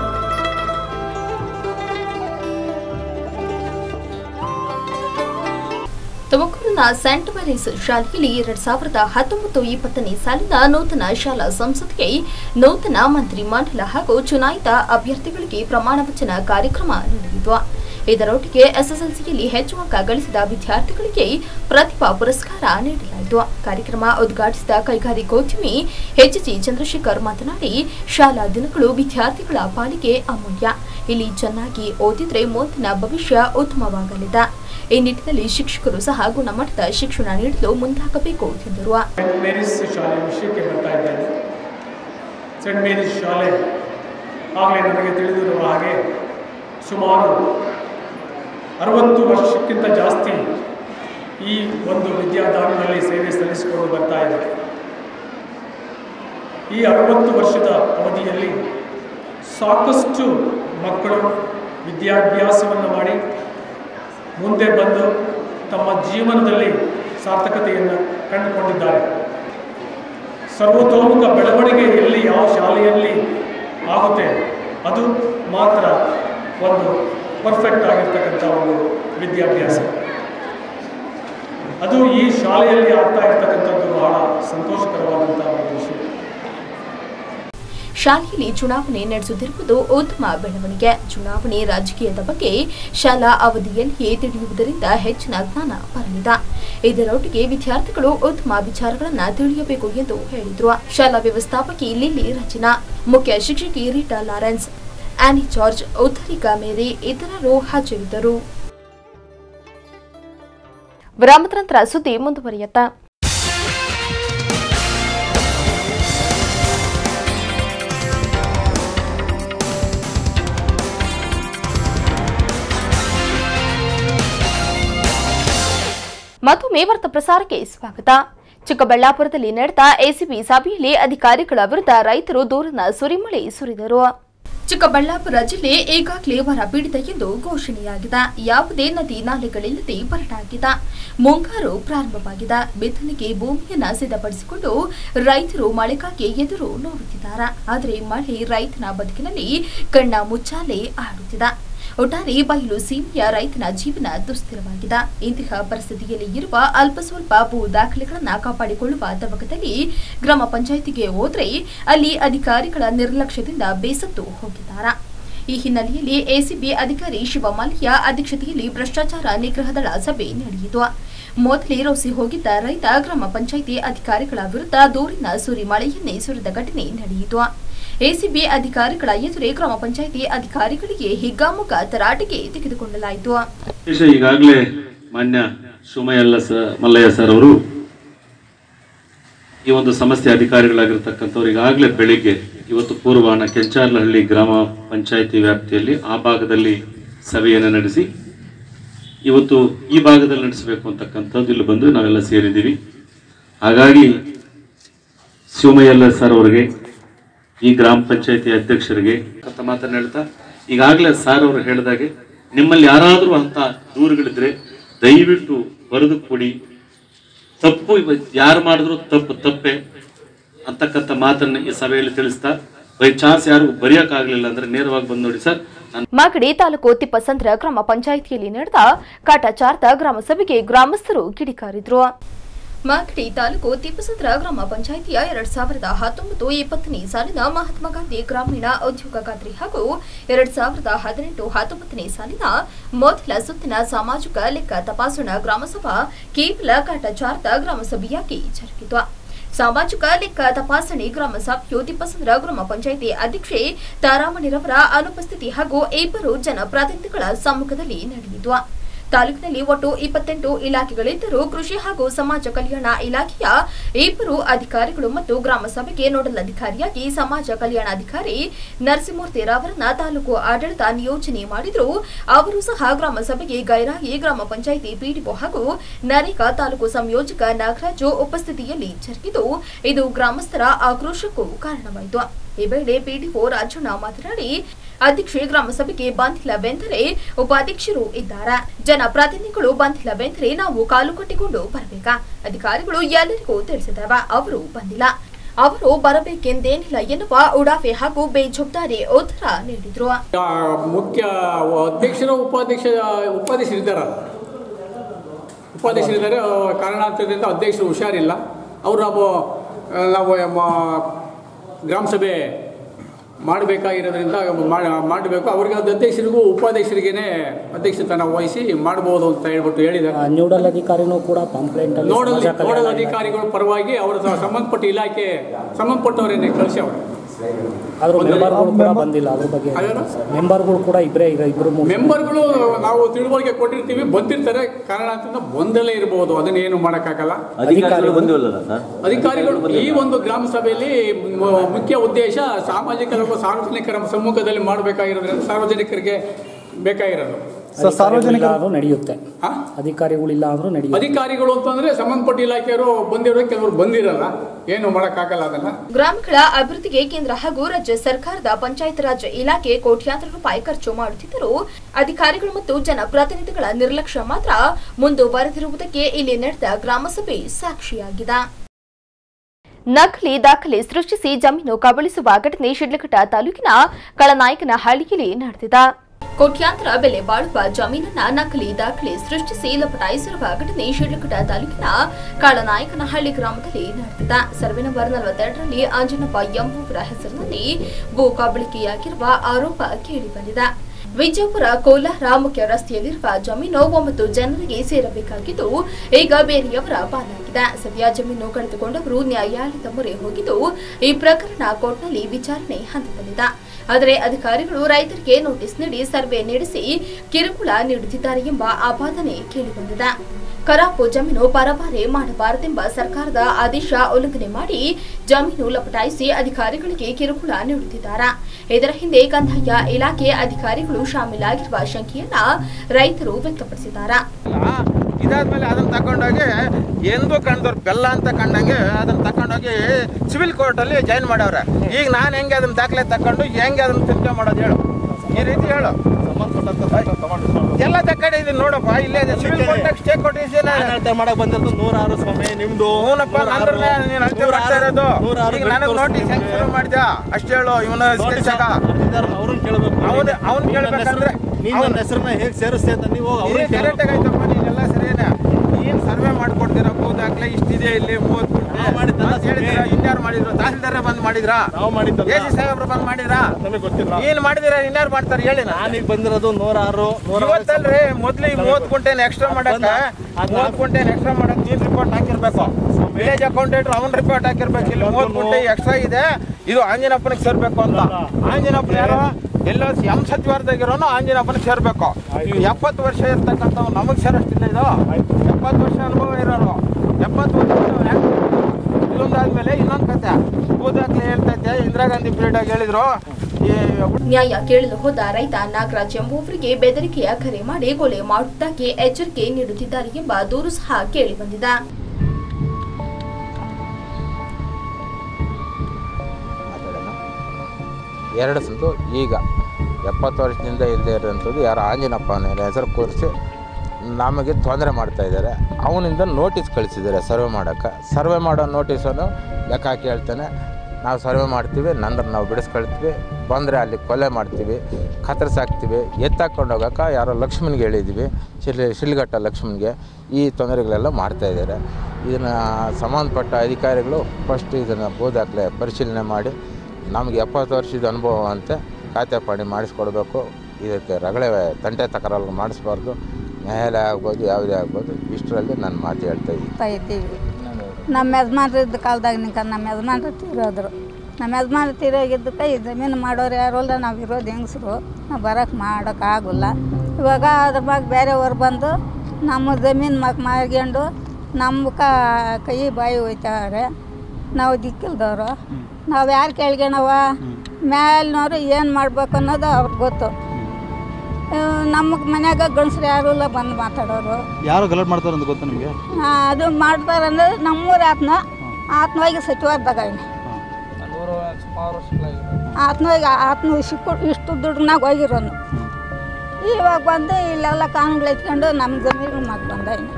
ತುಮಕೂರಿನ ಸೆಂಟ್ ಮ್ಯಾರೀಸ್ ಶಾಲೆಯಲ್ಲಿ ಎರಡ್ ಸಾವಿರದ ಹತ್ತೊಂಬತ್ತು ಇಪ್ಪತ್ತನೇ ಸಾಲಿನ ನೂತನ ಶಾಲಾ ಸಂಸತ್ಗೆ ನೂತನ ಮಂತ್ರಿ ಮಂಡಲ ಹಾಗೂ ಚುನಾಯಿತ ಅಭ್ಯರ್ಥಿಗಳಿಗೆ ಪ್ರಮಾಣ ವಚನ ಕಾರ್ಯಕ್ರಮ ನಡೆಯಿತು ಇದರೊಟ್ಟಿಗೆ ಎಸ್ಎಸ್ಎಲ್ಸಿಯಲ್ಲಿ ಹೆಚ್ಚು ಅಂಕ ಗಳಿಸಿದ ವಿದ್ಯಾರ್ಥಿಗಳಿಗೆ ಪ್ರತಿಭಾ ಪುರಸ್ಕಾರ ನೀಡಲಾಯಿತು ಕಾರ್ಯಕ್ರಮ ಉದ್ಘಾಟಿಸಿದ ಕೈಗಾರಿಕೋದ್ಯಮಿ ಎಚ್ಜಿ ಚಂದ್ರಶೇಖರ್ ಮಾತನಾಡಿ ಶಾಲಾ ದಿನಗಳು ವಿದ್ಯಾರ್ಥಿಗಳ ಪಾಲಿಗೆ ಅಮೂಲ್ಯ ಇಲ್ಲಿ ಚೆನ್ನಾಗಿ ಓದಿದ್ರೆ ಮುಂದಿನ ಭವಿಷ್ಯ ಉತ್ತಮವಾಗಲಿದೆ ಈ ನಿಟ್ಟಿನಲ್ಲಿ ಶಿಕ್ಷಕರು ಸಹ ಗುಣಮಟ್ಟದ ಶಿಕ್ಷಣ ನೀಡಲು ಮುಂದಾಗಬೇಕು ಎಂದರು ಸೆಂಟ್ ಮೇರಿಸ್ ಶಾಲೆ ವಿಷಯಕ್ಕೆ ಬರ್ತಾ ಇದ್ದೇನೆ ಸೆಂಟ್ ಮೇರಿಸ್ ಶಾಲೆ ಆಗಲೇ ನನಗೆ ತಿಳಿದಿರುವ ಹಾಗೆ ಸುಮಾರು ಅರವತ್ತು ವರ್ಷಕ್ಕಿಂತ ಜಾಸ್ತಿ ಈ ಒಂದು ವಿದ್ಯಾದಾನದಲ್ಲಿ ಸೇವೆ ಸಲ್ಲಿಸಿಕೊಂಡು ಬರ್ತಾ ಇದೆ ಈ ಅರವತ್ತು ವರ್ಷದ ಅವಧಿಯಲ್ಲಿ ಸಾಕಷ್ಟು ಮಕ್ಕಳು ವಿದ್ಯಾಭ್ಯಾಸವನ್ನು ಮಾಡಿ ಮುಂದೆ ಬಂದು ತಮ್ಮ ಜೀವನದಲ್ಲಿ ಸಾರ್ಥಕತೆಯನ್ನು ಕಂಡುಕೊಂಡಿದ್ದಾರೆ ಸರ್ವತೋಮುಖ ಬೆಳವಣಿಗೆ ಎಲ್ಲಿ ಯಾವ ಶಾಲೆಯಲ್ಲಿ ಆಗುತ್ತೆ ಅದು ಮಾತ್ರ ಒಂದು ಪರ್ಫೆಕ್ಟ್ ಆಗಿರ್ತಕ್ಕಂಥ ಒಂದು ವಿದ್ಯಾಭ್ಯಾಸ ಅದು ಈ ಶಾಲೆಯಲ್ಲಿ ಆಗ್ತಾ ಇರ್ತಕ್ಕಂಥದ್ದು ಬಹಳ ಸಂತೋಷಕರವಾದಂಥ ಒಂದು ವಿಷಯ ಶಾಲೆಯಲ್ಲಿ ಚುನಾವಣೆ ನಡೆಸುತ್ತಿರುವುದು ಉತ್ತಮ ಬೆಳವಣಿಗೆ ಚುನಾವಣೆ ರಾಜಕೀಯದ ಬಗ್ಗೆ ಶಾಲಾ ಅವಧಿಯಲ್ಲಿಯೇ ತಿಳಿಯುವುದರಿಂದ ಹೆಚ್ಚಿನ ಜ್ಞಾನ ಬರಲಿದೆ ಇದರೊಟ್ಟಿಗೆ ವಿದ್ಯಾರ್ಥಿಗಳು ಉತ್ತಮ ವಿಚಾರಗಳನ್ನು ತಿಳಿಯಬೇಕು ಎಂದು ಹೇಳಿದರು ಶಾಲಾ ವ್ಯವಸ್ಥಾಪಕಿ ಲಿಲ್ಲಿ ರಚನಾ ಮುಖ್ಯ ಶಿಕ್ಷಕಿ Rita Lawrence Annie George Uttarika Mary ಇತರರು ಹಾಜರಿದ್ದರು ವಿರಾಮದ ನಂತರ ಸುದ್ದಿ ಮುಂದುವರಿಯುತ್ತಾ ಮತ್ತೊಮ್ಮೆ ವಾರ್ತಾ ಪ್ರಸಾರಕ್ಕೆ ಸ್ವಾಗತ ಚಿಕ್ಕಬಳ್ಳಾಪುರದಲ್ಲಿ ನಡೆದ ಎಸಿಬಿ ಸಭೆಯಲ್ಲಿ ಅಧಿಕಾರಿಗಳ ವಿರುದ್ಧ ರೈತರು ದೂರನ ಸುರಿಮಳೆ ಸುರಿದರು ಚಿಕ್ಕಬಳ್ಳಾಪುರ ಜಿಲ್ಲೆ ಈಗಾಗಲೇ ಬರ ಪೀಡಿತ ಎಂದು ಘೋಷಣೆಯಾಗಿದೆ ಯಾವುದೇ ನದಿ ನಾಲೆಗಳಿಲ್ಲದೆ ಬರಡಾಗಿದೆ ಮುಂಗಾರು ಪ್ರಾರಂಭವಾಗಿದೆ ಬಿತ್ತನೆಗೆ ಭೂಮಿಯನ್ನ ಸಿದ್ಧಪಡಿಸಿಕೊಂಡು ರೈತರು ಮಳೆಗಾಗಿ ಎದುರು ನೋಡುತ್ತಿದ್ದಾರೆ ಆದರೆ ಮಳೆ ರೈತನ ಬದುಕಿನಲ್ಲಿ ಕಣ್ಣ ಮುಚ್ಚಾಲೆ ಆಡುತ್ತಿದೆ ಒಟ್ಟಾರೆ ಬಯಲು ಸೀಮೆಯ ರೈತನ ಜೀವನ ದುಸ್ಥಿರವಾಗಿದೆ ಇಂತಹ ಪರಿಸ್ಥಿತಿಯಲ್ಲಿ ಇರುವ ಅಲ್ಪ ಸ್ವಲ್ಪ ಭೂ ದಾಖಲೆಗಳನ್ನು ಕಾಪಾಡಿಕೊಳ್ಳುವ ತವಕದಲ್ಲಿ ಗ್ರಾಮ ಪಂಚಾಯಿತಿಗೆ ಹೋದ್ರೆ ಅಲ್ಲಿ ಅಧಿಕಾರಿಗಳ ನಿರ್ಲಕ್ಷ್ಯದಿಂದ ಬೇಸತ್ತು ಹೋಗಿದ್ದಾರೆ ಈ ಹಿನ್ನೆಲೆಯಲ್ಲಿ ಎಸಿಬಿ ಅಧಿಕಾರಿ ಶಿವಮಲ್ಯ ಅಧ್ಯಕ್ಷತೆಯಲ್ಲಿ ಭ್ರಷ್ಟಾಚಾರ ನಿಗ್ರಹ ದಳ ಸಭೆ ನಡೆಯಿತು ಮೊದಲೇ ರೋಸಿ ಹೋಗಿದ್ದ ರೈತ ಗ್ರಾಮ ಪಂಚಾಯಿತಿ ಅಧಿಕಾರಿಗಳ ವಿರುದ್ಧ ದೂರಿನ ಸುರಿಮಳೆಯನ್ನೇ ಸುರಿದ ಘಟನೆ ನಡೆಯಿತು ಎಸಿಬಿ ಅಧಿಕಾರಿಗಳ ಎದುರೇ ಗ್ರಾಮ ಪಂಚಾಯಿತಿ ಅಧಿಕಾರಿಗಳಿಗೆ ಹಿಗ್ಗಾಮುಗ್ಗ ತರಾಟೆಗೆ ತೆಗೆದುಕೊಳ್ಳಲಾಯಿತು ವಿಶೇಷ ಈಗಾಗಲೇ ಮಾನ್ಯ ಶಿವಮಯ್ಯಲ್ಲ ಸ ಮಲ್ಲಯ್ಯ ಸರ್ ಅವರು ಈ ಒಂದು ಸಮಸ್ಯೆ ಅಧಿಕಾರಿಗಳಾಗಿರ್ತಕ್ಕಂಥವ್ರು ಈಗಾಗಲೇ ಬೆಳಿಗ್ಗೆ ಇವತ್ತು ಪೂರ್ವಾನ ಕೆಂಚಾರ್ಲಹಳ್ಳಿ ಗ್ರಾಮ ಪಂಚಾಯಿತಿ ವ್ಯಾಪ್ತಿಯಲ್ಲಿ ಆ ಭಾಗದಲ್ಲಿ ಸಭೆಯನ್ನು ನಡೆಸಿ ಇವತ್ತು ಈ ಭಾಗದಲ್ಲಿ ನಡೆಸಬೇಕು ಅಂತಕ್ಕಂಥದ್ದು ಇಲ್ಲಿ ಬಂದು ನಾವೆಲ್ಲ ಸೇರಿದ್ದೀವಿ ಹಾಗಾಗಿ ಶಿವಮಯ್ಯಲ್ಲ ಸರ್ ಅವರಿಗೆ ಈ ಗ್ರಾಮ ಪಂಚಾಯತಿ ಅಧ್ಯಕ್ಷರಿಗೆ ಅಂತ ಮಾತನ್ನ ಹೇಳ್ತಾ ಈಗಾಗಲೇ ಸಾರ್ ಅವರು ಹೇಳಿದಾಗೆ ನಿಮ್ಮಲ್ಲಿ ಯಾರಾದರೂ ಅಂತ ದೂರುಗಳಿದ್ರೆ ದಯವಿಟ್ಟು ಬರೆದು ಕೊಡಿ ತಪ್ಪು ಇವ- ಯಾರು ಮಾಡಿದ್ರು ತಪ್ಪು ತಪ್ಪೆ ಅಂತಕ್ಕಂಥ ಮಾತನ್ನ ಈ ಸಭೆಯಲ್ಲಿ ತಿಳಿಸ್ತಾ ಬೈ ಚಾನ್ಸ್ ಯಾರು ಬರೆಯೋಕ್ಕಾಗಲಿಲ್ಲ ಅಂದ್ರೆ ನೇರವಾಗಿ ಬಂದು ನೋಡಿ ಸರ್ ಮಾಗಡಿ ತಾಲೂಕು ತಿಪ್ಪಸಂದ್ರ ಗ್ರಾಮ ಪಂಚಾಯಿತಿಯಲ್ಲಿ ನಡೆದ ಕಾಟಾಚಾರದ ಗ್ರಾಮ ಸಭೆಗೆ ಗ್ರಾಮಸ್ಥರು ಕಿಡಿಕಾರಿದ್ರು ಮಾಗಡಿ ತಾಲೂಕು ತಿಪ್ಪಸಂದ್ರ ಗ್ರಾಮ ಪಂಚಾಯಿತಿಯ ಎರಡ್ ಸಾವಿರದ ಹತ್ತೊಂಬತ್ತು ಇಪ್ಪತ್ತನೇ ಸಾಲಿನ ಮಹಾತ್ಮ ಗಾಂಧಿ ಗ್ರಾಮೀಣ ಉದ್ಯೋಗ ಖಾತ್ರಿ ಹಾಗೂ ಎರಡ್ ಸಾವಿರದ ಹದಿನೆಂಟು ಹತ್ತೊಂಬತ್ತನೇ ಸಾಲಿನ ಮೊದಲ ಸುತ್ತಿನ ಸಾಮಾಜಿಕ ಲೆಕ್ಕ ತಪಾಸಣಾ ಗ್ರಾಮಸಭಾ ಕೇವಲ ಕಾಟಾಚಾರದ ಗ್ರಾಮಸಭೆಯಾಗಿ ಜರುಗಿತು ಸಾಮಾಜಿಕ ಲೆಕ್ಕ ತಪಾಸಣೆ ಗ್ರಾಮ ಸಭೆಯು ತಿಪ್ಪಸಂದ್ರ ಗ್ರಾಮ ಪಂಚಾಯಿತಿ ಅಧ್ಯಕ್ಷೆ ತಾರಾಮಣಿರವರ ಅನುಪಸ್ಥಿತಿ ಹಾಗೂ ಇಬ್ಬರು ಜನಪ್ರತಿನಿಧಿಗಳ ಸಮ್ಮುಖದಲ್ಲಿ ನಡೆಯಿತು ತಾಲೂಕಿನಲ್ಲಿ ಒಟ್ಟು ಇಪ್ಪತ್ತೆಂಟು ಇಲಾಖೆಗಳಿದ್ದರೂ ಕೃಷಿ ಹಾಗೂ ಸಮಾಜ ಕಲ್ಯಾಣ ಇಲಾಖೆಯ ಇಬ್ಬರು ಅಧಿಕಾರಿಗಳು ಮತ್ತು ಗ್ರಾಮ ಸಭೆಗೆ ನೋಡಲ್ ಅಧಿಕಾರಿಯಾಗಿ ಸಮಾಜ ಕಲ್ಯಾಣಾಧಿಕಾರಿ ನರಸಿಂಹಮೂರ್ತಿ ರಾವರನ್ನ ತಾಲೂಕು ಆಡಳಿತ ನಿಯೋಜನೆ ಮಾಡಿದ್ರು ಅವರು ಸಹ ಗ್ರಾಮ ಸಭೆಗೆ ಗೈರಾಗಿ ಗ್ರಾಮ ಪಂಚಾಯಿತಿ ಪಿಡಿಒ ಹಾಗೂ ನರೇಗಾ ತಾಲೂಕು ಸಂಯೋಜಕ ನಾಗರಾಜು ಉಪಸ್ಥಿತಿಯಲ್ಲಿ ಜರುಗಿದ್ದು ಇದು ಗ್ರಾಮಸ್ಥರ ಆಕ್ರೋಶಕ್ಕೂ ಕಾರಣವಾಯಿತು ಈ ವೇಳೆ ಪಿಡಿಒ ರಾಜಣ್ಣ ಮಾತನಾಡಿ ಅಧ್ಯಕ್ಷೆ ಗ್ರಾಮ ಸಭೆಗೆ ಬಂದಿಲ್ಲವೆಂದರೆ ಉಪಾಧ್ಯಕ್ಷರು ಇದ್ದಾರೆ ಜನಪ್ರತಿನಿಧಿಗಳು ಬಂದಿಲ್ಲವೆಂದರೆ ನಾವು ಕಾಲು ಕಟ್ಟಿಕೊಂಡು ಬರಬೇಕಾ ಅಧಿಕಾರಿಗಳು ಎಲ್ಲರಿಗೂ ತಿಳಿಸಿದವ ಅವರು ಬಂದಿಲ್ಲ ಅವರು ಬರಬೇಕೆಂದೇನಿಲ್ಲ ಎನ್ನುವ ಉಡಾಫೆ ಹಾಗೂ ಬೇಜವಾಬ್ದಾರಿ ಉತ್ತರ ನೀಡಿದ್ರು ಆ, ಮುಖ್ಯ ಅಧ್ಯಕ್ಷರು ಉಪಾಧ್ಯಕ್ಷ ಉಪಾಧ್ಯಕ್ಷರಿದ್ದಾರಲ್ಲ ಉಪಾಧ್ಯಕ್ಷರಿದ್ದಾರೆ ಆ, ಕಾರಣಾಂತರದಿಂದ ಅಧ್ಯಕ್ಷರು ಹುಷಾರಿಲ್ಲ ಅವರು ನಾವು ಆ, ನಾವು ಮ- ಗ್ರಾಮ ಸಭೆ ಮಾಡಬೇಕಾಗಿರೋದ್ರಿಂದ ಮಾಡಬೇಕು ಅವ್ರಿಗೆ ಅದು ಅಧ್ಯಕ್ಷರಿಗೂ ಉಪಾಧ್ಯಕ್ಷರಿಗೇನೆ ಅಧ್ಯಕ್ಷತನ ವಹಿಸಿ ಮಾಡ್ಬೋದು ಅಂತ ಹೇಳ್ಬಿಟ್ಟು ಹೇಳಿದ್ದಾರೆ ನೋಡಲ್ ಅಧಿಕಾರಿನೂ ಕೂಡ ಕಂಪ್ಲೇಂಟ್ ಅಲ್ಲಿ ನೋಡಲ್ ಸಮಾಜ ಕಲ್ಯಾಣ ನೋಡಲ್ ಅಧಿಕಾರಿಗಳ ಪರವಾಗಿ ಅವರ ಸಂಬಂಧಪಟ್ಟ ಇಲಾಖೆ ಸಂಬಂಧಪಟ್ಟವರೇನೆ ಕಳಿಸಿ ಅವರು ಆದ್ರೂ ಮೆಂಬರ್ಗಳು ಕೂಡ ಬಂದಿಲ್ಲ ಅದ್ರ ಬಗ್ಗೆ ಮೆಂಬರ್ಗಳು ಕೂಡ ಇಬ್ಬರೇ ಈಗ ಇಬ್ಬರು ಮೂರು ಮೆಂಬರ್ಗಳು ನಾವು ತಿಳುವಳಿಕೆ ಕೊಟ್ಟಿರ್ತೀವಿ ಬಂದಿರ್ತಾರೆ ಕಾರಣಾಂತರಿಂದ ಬಂದಲೇ ಇರಬಹುದು ಅದನ್ನ ಏನು ಮಾಡೋಕ್ಕಾಗಲ್ಲ ಅಧಿಕಾರಿಗಳು ಬಂದಿವಲ್ಲ ಸರ್ ಅಧಿಕಾರಿಗಳು ಈ ಒಂದು ಗ್ರಾಮ ಸಭೆಯಲ್ಲಿ ಮು- ಮುಖ್ಯ ಉದ್ದೇಶ ಸಾಮಾಜಿಕ ಹಾಗೂ ಸಾರ್ವಜನಿಕರ ಸಮ್ಮುಖದಲ್ಲಿ ಮಾಡಬೇಕಾಗಿರೋದ್ರಿಂದ ಸಾರ್ವಜನಿಕರಿಗೆ ಬೇಕಾಗಿರೋದು ಸಾರ್ವಜನಿಕರು ನಡೆಯುತ್ತೆ ಅಧಿಕಾರಿಗಳಿಲ್ಲ ಅಂದ್ರೂ ನಡೆಯುತ್ತೆ ಅಧಿಕಾರಿಗಳು ಅಂತಂದ್ರೆ ಸಂಬಂಧಪಟ್ಟ ಇಲಾಖೆಯವರು ಬಂದಿರೋ ಕೆಲವರು ಬಂದಿರಲ್ಲ ಏನು ಮಾಡೋಕ್ಕಾಗಲ್ಲ ಅದನ್ನ ಗ್ರಾಮಗಳ ಅಭಿವೃದ್ಧಿಗೆ ಕೇಂದ್ರ ಹಾಗೂ ರಾಜ್ಯ ಸರ್ಕಾರದ ಪಂಚಾಯತ್ ರಾಜ್ ಇಲಾಖೆ ಕೋಟ್ಯಾಂತರ ರೂಪಾಯಿ ಖರ್ಚು ಮಾಡುತ್ತಿದ್ದರೂ ಅಧಿಕಾರಿಗಳು ಮತ್ತು ಜನಪ್ರತಿನಿಧಿಗಳ ನಿರ್ಲಕ್ಷ್ಯ ಮಾತ್ರ ಮುಂದುವರೆದಿರುವುದಕ್ಕೆ ಇಲ್ಲಿ ನಡೆದ ಗ್ರಾಮಸಭೆ ಸಾಕ್ಷಿಯಾಗಿದೆ ನಕಲಿ ದಾಖಲೆ ಸೃಷ್ಟಿಸಿ ಜಮೀನು ಕಬಳಿಸುವ ಘಟನೆ ಶಿಡ್ಲಘಟ್ಟ ತಾಲೂಕಿನ ಕಳನಾಯಕನಹಳ್ಳಿಯಲ್ಲಿ ನಡೆದಿದೆ ಕೋಟ್ಯಾಂತರ ಬೆಲೆ ಬಾಳುವ ಜಮೀನನ್ನ ನಕಲಿ ದಾಖಲೆ ಸೃಷ್ಟಿಸಿ ಲಪಟಾಯಿಸಿರುವ ಘಟನೆ ಶಿಡ್ಲಘಟ್ಟ ತಾಲೂಕಿನ ಕಾಳನಾಯಕನಹಳ್ಳಿ ಗ್ರಾಮದಲ್ಲಿ ನಡೆದಿದೆ ಸರ್ವೆ ನಂಬರ್ ನಲವತ್ತೆರಡರಲ್ಲಿ ಅಂಜನಪ್ಪ ಎಂಬುವರ ಹೆಸರಿನಲ್ಲಿ ಭೂ ಕಬಳಿಕೆಯಾಗಿರುವ ಆರೋಪ ಕೇಳಿಬಂದಿದೆ ವಿಜಯಪುರ ಕೋಲಾರ ಮುಖ್ಯ ರಸ್ತೆಯಲ್ಲಿರುವ ಜಮೀನು ಒಂಬತ್ತು ಜನರಿಗೆ ಸೇರಬೇಕಾಗಿದ್ದು ಈಗ ಬೇರೆಯವರ ಪಾಲಾಗಿದೆ ಸದ್ಯ ಜಮೀನು ಕಳೆದುಕೊಂಡವರು ನ್ಯಾಯಾಲಯದ ಮೊರೆ ಹೋಗಿದ್ದು ಈ ಪ್ರಕರಣ ಕೋರ್ಟ್ನಲ್ಲಿ ವಿಚಾರಣೆ ಹಂತದಲ್ಲಿದೆ ಆದರೆ ಅಧಿಕಾರಿಗಳು ರೈತರಿಗೆ ನೋಟಿಸ್ ನೀಡಿ ಸರ್ವೆ ನಡೆಸಿ ಕಿರುಕುಳ ನೀಡುತ್ತಿದ್ದಾರೆ ಎಂಬ ಆಪಾದನೆ ಕೇಳಿಬಂದಿದೆ ಕರಾಪು ಜಮೀನು ಪರಭಾರೆ ಮಾಡಬಾರದೆಂಬ ಸರ್ಕಾರದ ಆದೇಶ ಉಲ್ಲಂಘನೆ ಮಾಡಿ ಜಮೀನು ಲಪಟಾಯಿಸಿ ಅಧಿಕಾರಿಗಳಿಗೆ ಕಿರುಕುಳ ನೀಡುತ್ತಿದ್ದಾರೆ ಇದರ ಹಿಂದೆ ಕಂದಾಯ ಇಲಾಖೆ ಅಧಿಕಾರಿಗಳು ಶಾಮೀಲಾಗಿರುವ ಶಂಕೆಯನ್ನ ರೈತರು ವ್ಯಕ್ತಪಡಿಸಿದ್ದಾರೆ ಇದಾದ್ಮೇಲೆ ಅದನ್ನ ತಗೊಂಡೋಗಿ ಎಂದೂ ಕಂಡವ್ರು ಬೆಲ್ಲ ಅಂತ ಕಂಡಂಗೆ ಅದನ್ನ ತಗೊಂಡೋಗಿ ಸಿವಿಲ್ ಕೋರ್ಟಲ್ಲಿ ಜಾಯಿನ್ ಮಾಡವ್ರೆ ಈಗ ನಾನು ಹೆಂಗೆ ಅದನ್ನ ದಾಖಲೆ ತಗೊಂಡು ಹೆಂಗೆ ಅದನ್ನ ತನಿಖೆ ಮಾಡೋದು ಹೇಳು ಈ ರೀತಿ ಹೇಳು ಎಲ್ಲ ತಗೊಂಡಿದ್ದೀನಿ ನೋಡಪ್ಪ ಇಲ್ಲೇ ಸಿವಿಲ್ ಕೋರ್ಟಾಗ ಸ್ಟೇ ಕೊಟ್ಟಿದ್ದೀನಿ ಮಾಡಕ್ ಬಂದಿರೋದು ನೂರಾರು ಸ್ವಾಮಿ ನಿಮ್ದು ಹೂನಪ್ಪ ನಂದ್ರೆ ನೀನು ಅಳತೆ ಮಾಡ್ತಾ ಇರೋದು ಈಗ ನನಗೆ ನೋಟಿಸ್ ಹೆಂಗ್ ಶುರು ಮಾಡಿದ್ಯಾ ಅಷ್ಟು ಹೇಳು ಇವನ ಅವ್ರನ್ನ ಕೇಳಬೇಕು ಅವನು ಅವ್ನು ಕೇಳ್ಬೇಕಂದ್ರೆ ನೀನ್ ನನ್ನ ಹೆಸರನ್ನ ಹೇಗೆ ಸೇರಿಸ್ತೆ ಅಂತ ನೀವು ಅವ್ರಿಗೆ ಕರೆಕ್ಟ್ ಆಯ್ತಪ್ಪ ನೀನೆಲ್ಲ ಸರಿಯೇನೆ ನೀನ್ ಸರ್ವೆ ಮಾಡ್ಕೊಡ್ತೀರಾ ಭೂ ದಾಖಲೆ ಇಷ್ಟಿದೆ ಇಲ್ಲಿ ಮೂವತ್ತು ಹೇಳಿದ್ರ ಇನ್ಯಾರು ಮಾಡಿದ್ರು ತಹಸೀಲ್ದಾರ ಬಂದ್ ಮಾಡಿದ್ರಾ ನಾವು ಮಾಡಿದ್ದಲ್ಲ ಎ ಸಿ ಸಾಹೇಬ್ರು ಬಂದ್ ಮಾಡಿದ್ರಾ ನಮಗೆ ಗೊತ್ತಿಲ್ಲ ಏನ್ ಮಾಡಿದಿರ ಇನ್ಯಾರು ಮಾಡ್ತಾರೆ ಹೇಳಿ ನಾನೀಗ ಬಂದಿರೋದು ನೂರಾರು ಇವತ್ತಲ್ರಿ ಮೊದ್ಲು ಈ ಮೂವತ್ತು ಗುಂಟೆನ ಎಕ್ಸ್ಟ್ರಾ ಮಾಡಕ್ಕ ಮೂವತ್ತು ಗುಂಟೆನ ಎಕ್ಸ್ಟ್ರಾ ಮಾಡಕ್ ನೀನ್ ರಿಪೋರ್ಟ್ ಹಾಕಿರ್ಬೇಕು ವಿಲೇಜ್ ಅಕೌಂಟೆಂಟ್ ಅವ್ನ್ ರಿಪೋರ್ಟ್ ಹಾಕಿರ್ಬೇಕು ಇಲ್ಲಿ ಮೂವತ್ತು ಗುಂಟೆ ಎಕ್ಸ್ಟ್ರಾ ಇದೆ ಇದು ಆಂಜನಪ್ಪನಿಗೆ ಸೇರ್ಬೇಕು ಅಂತ ಆಂಜನಪ್ಪನ ಯಾರೋ ಎಲ್ಲೋ ಎಂ ಸಚಿವಾರದಾಗಿರೋನು ಆಂಜನಪ್ಪನಿಗೆ ಸೇರ್ಬೇಕು ನೀವು ಎಪ್ಪತ್ತು ವರ್ಷ ಇರ್ತಕ್ಕಂಥವ್ ನಮಗೆ ಸೇರಷ್ಟಿಲ್ಲ ಇದು ಎಪ್ಪತ್ತು ವರ್ಷ ಅನುಭವ ಇರೋರು ಎಪ್ಪತ್ತು ವರ್ಷ ಇದೊಂದಾದ್ಮೇಲೆ ಇನ್ನೊಂದು ಕತೆ ಭೂ ದಾಖಲೆ ಹೇಳ್ತೈತೆ ಇಂದಿರಾ ಗಾಂಧಿ ಪೀರಿಯಡ್ ಹೇಳಿದ್ರು ಈ ನ್ಯಾಯ ಕೇಳಲು ಹೋದ ರೈತ ನಾಗರಾಜ್ ಎಂಬುವವರಿಗೆ ಬೆದರಿಕೆಯ ಕರೆ ಮಾಡಿ ಕೊಲೆ ಮಾಡುವುದಕ್ಕೆ ಎಚ್ಚರಿಕೆ ನೀಡುತ್ತಿದ್ದಾರೆ ಎಂಬ ದೂರು ಸಹ ಕೇಳಿಬಂದಿದೆ ಎರಡು ಸಂತು ಈಗ ಎಪ್ಪತ್ತು ವರ್ಷದಿಂದ ಇಲ್ಲದೆ ಇರೋಂಥದ್ದು ಯಾರೋ ಆಂಜನಪ್ಪ ಅನ್ನೋ ಹೆಸರು ಕೂರಿಸಿ ನಮಗೆ ತೊಂದರೆ ಮಾಡ್ತಾ ಇದ್ದಾರೆ ಅವನಿಂದ ನೋಟಿಸ್ ಕಳಿಸಿದ್ದಾರೆ ಸರ್ವೆ ಮಾಡೋಕ್ಕೆ ಸರ್ವೆ ಮಾಡೋ ನೋಟಿಸನ್ನು ಲೆಕ್ಕ ಹಾಕಿ ಹೇಳ್ತಾನೆ ನಾವು ಸರ್ವೆ ಮಾಡ್ತೀವಿ ನಂತರ ನಾವು ಬಿಡಿಸ್ಕೊಳ್ತೀವಿ ಬಂದರೆ ಅಲ್ಲಿ ಕೊಲೆ ಮಾಡ್ತೀವಿ ಕತ್ತರಿಸಾಕ್ತೀವಿ ಎತ್ತಾಕೊಂಡು ಹೋಗೋಕೆ ಯಾರೋ ಲಕ್ಷ್ಮಣ್ಗೆ ಹೇಳಿದ್ವಿ ಶಿಲ್ ಶಿಲ್ಘಟ್ಟ ಲಕ್ಷ್ಮಣ್ಗೆ ಈ ತೊಂದರೆಗಳೆಲ್ಲ ಮಾಡ್ತಾಯಿದ್ದಾರೆ ಇದನ್ನು ಸಂಬಂಧಪಟ್ಟ ಅಧಿಕಾರಿಗಳು ಫಸ್ಟ್ ಇದನ್ನು ಭೂ ದಾಖಲೆ ಪರಿಶೀಲನೆ ಮಾಡಿ ನಮಗೆ ಎಪ್ಪತ್ತು ವರ್ಷದ ಅನುಭವ ಅಂತೆ ಖಾತೆ ಪಾಣಿ ಮಾಡಿಸ್ಕೊಡ್ಬೇಕು ಇದಕ್ಕೆ ರಗಳೆ ತಂಟೆ ತಕರಾರು ಮಾಡಿಸ್ಬಾರ್ದು ನ್ಯಾಯಾಲಯ ಆಗ್ಬೋದು ಯಾವುದೇ ಆಗ್ಬೋದು ಇಷ್ಟರಲ್ಲಿ ನಾನು ಮಾತು ಹೇಳ್ತಾ ಇದ್ದೀನಿ ಹೋಗ್ತಾ ಇದ್ದೀವಿ ನಮ್ಮ ಯಜಮಾನ್ರು ಇದ್ದ ಕಾಲದಾಗ ನಿಂಕ ನಮ್ಮ ಯಜಮಾನ್ರು ತೀರೋದ್ರು ನಮ್ಮ ಯಜಮಾನ್ರು ತೀರೋಗಿದ್ದಕ್ಕೆ ಈ ಜಮೀನು ಮಾಡೋರು ಯಾರು ಅಲ್ಲ ನಾವು ಇರೋದು ಹೆಂಗಸ್ರು ನಾವು ಬರೋಕ್ಕೆ ಮಾಡೋಕ್ಕಾಗಲ್ಲ ಇವಾಗ ಅದ್ರ ಮ್ಯಾಗ ಬೇರೆಯವ್ರು ಬಂದು ನಮ್ಮ ಜಮೀನು ಮಗ ಮಾರ್ಕೊಂಡು ನಮ್ಮ ಕ ಕೈ ಬಾಯಿ ಹೋಯ್ತಾರೆ ನಾವು ದಿಕ್ಕಿಲ್ದವರು ನಾವು ಯಾರು ಕೇಳ್ಕೊಳವ ಮೇಲಿನವ್ರು ಏನು ಮಾಡ್ಬೇಕು ಅನ್ನೋದು ಅವ್ರಿಗೆ ಗೊತ್ತು ನಮ್ಮ ಮನ್ಯಾಗ ಗಂಡಸ್ರು ಯಾರೂ ಇಲ್ಲ ಬಂದು ಮಾತಾಡೋರು ಯಾರು ಗಲಾಟೆ ಮಾಡ್ತಾರೆ ಅಂತ ಗೊತ್ತಾ ನಿಮಗೆ ಆ, ಅದು ಮಾಡ್ತಾರಂದ್ರೆ ನಮ್ಮೂರ ಆತ್ನ ಆತ್ನವಾಗಿ ಸಚಿವಾರ್ದಾಗ ಅವನು ಆತ್ನವಾಗಿ ಆತ್ನ ಸಿಕ್ಕು ಇಷ್ಟು ದುಡ್ಡನ್ನಾಗ ಹೋಗಿರೋನು ಇವಾಗ ಬಂದು ಇಲ್ಲೆಲ್ಲ ಕಾನುಗಳು ಎತ್ಕೊಂಡು ನಮ್ಮ ಜಮೀನು ಮಗ ಬಂದ ಇನ್ನು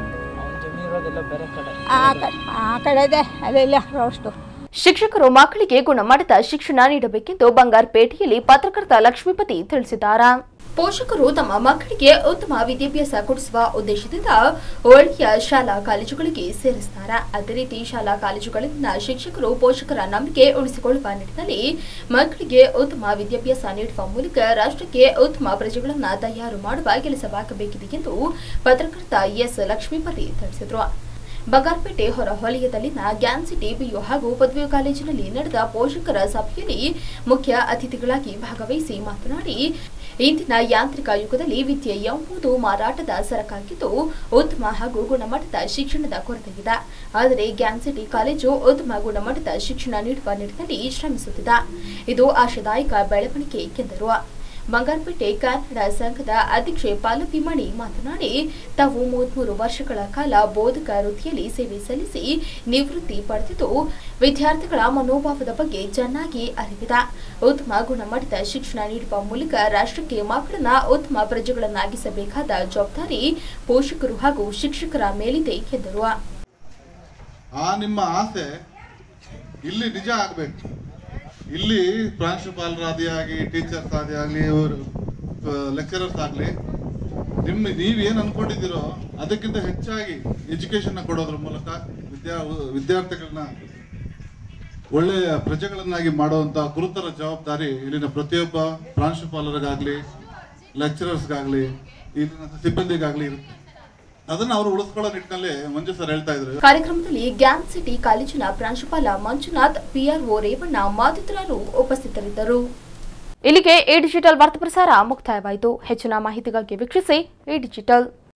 ಆ ಕಡೆ ಆ ಕಡೆದೆ ಅಲ್ಲೆಲ್ಲ ಅಷ್ಟು ಶಿಕ್ಷಕರು ಮಕ್ಕಳಿಗೆ ಗುಣಮಟ್ಟದ ಶಿಕ್ಷಣ ನೀಡಬೇಕೆಂದು ಬಂಗಾರಪೇಟೆಯಲ್ಲಿ ಪತ್ರಕರ್ತ ಲಕ್ಷ್ಮೀಪತಿ ತಿಳಿಸಿದ್ದಾರೆ ಪೋಷಕರು ತಮ್ಮ ಮಕ್ಕಳಿಗೆ ಉತ್ತಮ ವಿದ್ಯಾಭ್ಯಾಸ ಕೊಡಿಸುವ ಉದ್ದೇಶದಿಂದ ಒಳ್ಳೆಯ ಶಾಲಾ ಕಾಲೇಜುಗಳಿಗೆ ಸೇರಿಸ್ತಾರೆ ಅದೇ ರೀತಿ ಶಾಲಾ ಕಾಲೇಜುಗಳಲ್ಲಿನ ಶಿಕ್ಷಕರು ಪೋಷಕರ ನಂಬಿಕೆ ಉಳಿಸಿಕೊಳ್ಳುವ ನಿಟ್ಟಿನಲ್ಲಿ ಮಕ್ಕಳಿಗೆ ಉತ್ತಮ ವಿದ್ಯಾಭ್ಯಾಸ ನೀಡುವ ಮೂಲಕ ರಾಷ್ಟ್ರಕ್ಕೆ ಉತ್ತಮ ಪ್ರಜೆಗಳನ್ನು ತಯಾರು ಮಾಡುವ ಕೆಲಸವಾಗಬೇಕಿದೆ ಎಂದು ಪತ್ರಕರ್ತ ಎಸ್ ಲಕ್ಷ್ಮೀಪತಿ ತಿಳಿಸಿದರು ಬಂಗಾರಪೇಟೆ ಹೊರವಲಯದಲ್ಲಿನ ಗ್ಯಾನ್ ಸಿಟಿ ಬಿಯು ಹಾಗೂ ಪದವಿ ಕಾಲೇಜಿನಲ್ಲಿ ನಡೆದ ಪೋಷಕರ ಸಭೆಯಲ್ಲಿ ಮುಖ್ಯ ಅತಿಥಿಗಳಾಗಿ ಭಾಗವಹಿಸಿ ಮಾತನಾಡಿ ಇಂದಿನ ಯಾಂತ್ರಿಕ ಯುಗದಲ್ಲಿ ವಿದ್ಯೆ ಎಂಬುದು ಮಾರಾಟದ ಸರಕಾಗಿದ್ದು ಉತ್ತಮ ಹಾಗೂ ಗುಣಮಟ್ಟದ ಶಿಕ್ಷಣದ ಕೊರತೆಯಿದೆ ಆದರೆ ಗ್ಯಾನ್ ಸಿಟಿ ಕಾಲೇಜು ಉತ್ತಮ ಗುಣಮಟ್ಟದ ಶಿಕ್ಷಣ ನೀಡುವ ನಿಟ್ಟಿನಲ್ಲಿ ಶ್ರಮಿಸುತ್ತಿದೆ ಇದು ಆಶಾದಾಯಕ ಬೆಳವಣಿಗೆ ಎಂದರು ಬಂಗಾರಪೇಟೆ ಕನ್ನಡ ಸಂಘದ ಅಧ್ಯಕ್ಷೆ ಪಾಲವಿ ಮಣಿ ಮಾತನಾಡಿ ತಾವು ಮೂವತ್ಮೂರು ವರ್ಷಗಳ ಕಾಲ ಬೋಧಕ ವೃತ್ತಿಯಲ್ಲಿ ಸೇವೆ ಸಲ್ಲಿಸಿ ನಿವೃತ್ತಿ ಪಡೆದಿದ್ದು ವಿದ್ಯಾರ್ಥಿಗಳ ಮನೋಭಾವದ ಬಗ್ಗೆ ಚೆನ್ನಾಗಿ ಅರಿವಿದೆ ಉತ್ತಮ ಗುಣಮಟ್ಟದ ಶಿಕ್ಷಣ ನೀಡುವ ಮೂಲಕ ರಾಷ್ಟ್ರಕ್ಕೆ ಮಕ್ಕಳನ್ನ ಉತ್ತಮ ಪ್ರಜೆಗಳನ್ನಾಗಿಸಬೇಕಾದ ಜವಾಬ್ದಾರಿ ಪೋಷಕರು ಹಾಗೂ ಶಿಕ್ಷಕರ ಮೇಲಿದೆ ಎಂದರು ಆ ನಿಮ್ಮ ಆಸೆ ಇಲ್ಲಿ ನಿಜ ಆಗ್ಬೇಕು ಇಲ್ಲಿ ಪ್ರಾಂಶುಪಾಲರಾದಿ ಆಗಿ ಟೀಚರ್ಸ್ ಆದಿ ಆಗಲಿ ಇವರು ಲೆಕ್ಚರರ್ಸ್ ಆಗಲಿ ನಿಮ್ಮ ನೀವೇನು ಅನ್ಕೊಂಡಿದ್ದೀರೋ ಅದಕ್ಕಿಂತ ಹೆಚ್ಚಾಗಿ ಎಜುಕೇಶನ್ ಕೊಡೋದ್ರ ಮೂಲಕ ವಿದ್ಯಾ ವಿದ್ಯಾರ್ಥಿಗಳನ್ನ ಒಳ್ಳೆಯ ಪ್ರಜೆಗಳನ್ನಾಗಿ ಮಾಡುವಂತ ಗುರುತರ ಜವಾಬ್ದಾರಿ ಇಲ್ಲಿನ ಪ್ರತಿಯೊಬ್ಬ ಪ್ರಾಂಶುಪಾಲರಿಗಾಗ್ಲಿ ಲೆಕ್ಚರರ್ಸ್ಗಾಗ್ಲಿ ಇಲ್ಲಿನ ಸಿಬ್ಬಂದಿಗಾಗ್ಲಿ ಇರುತ್ತೆ ಅದನ್ನ ಅವರು ಉಳಿಸ್ಕೊಳ್ಳೋ ನಿಟ್ಟಿನಲ್ಲಿ ಮಂಜು ಸರ್ ಹೇಳ್ತಾ ಇದ್ರು ಕಾರ್ಯಕ್ರಮದಲ್ಲಿ ಗ್ಯಾನ್ ಸಿಟಿ ಕಾಲೇಜಿನ ಪ್ರಾಂಶುಪಾಲ ಮಂಜುನಾಥ್ ಪಿಆರ್ಒ ರೇವಣ್ಣ ಮತ್ತಿತರರು ಉಪಸ್ಥಿತರಿದ್ದರು ಇಲ್ಲಿಗೆ ಎ ಡಿಜಿಟಲ್ ವಾರ್ತಾ ಪ್ರಸಾರ ಮುಕ್ತಾಯವಾಯಿತು ಹೆಚ್ಚಿನ ಮಾಹಿತಿಗಾಗಿ ವೀಕ್ಷಿಸಿ ಎ ಡಿಜಿಟಲ್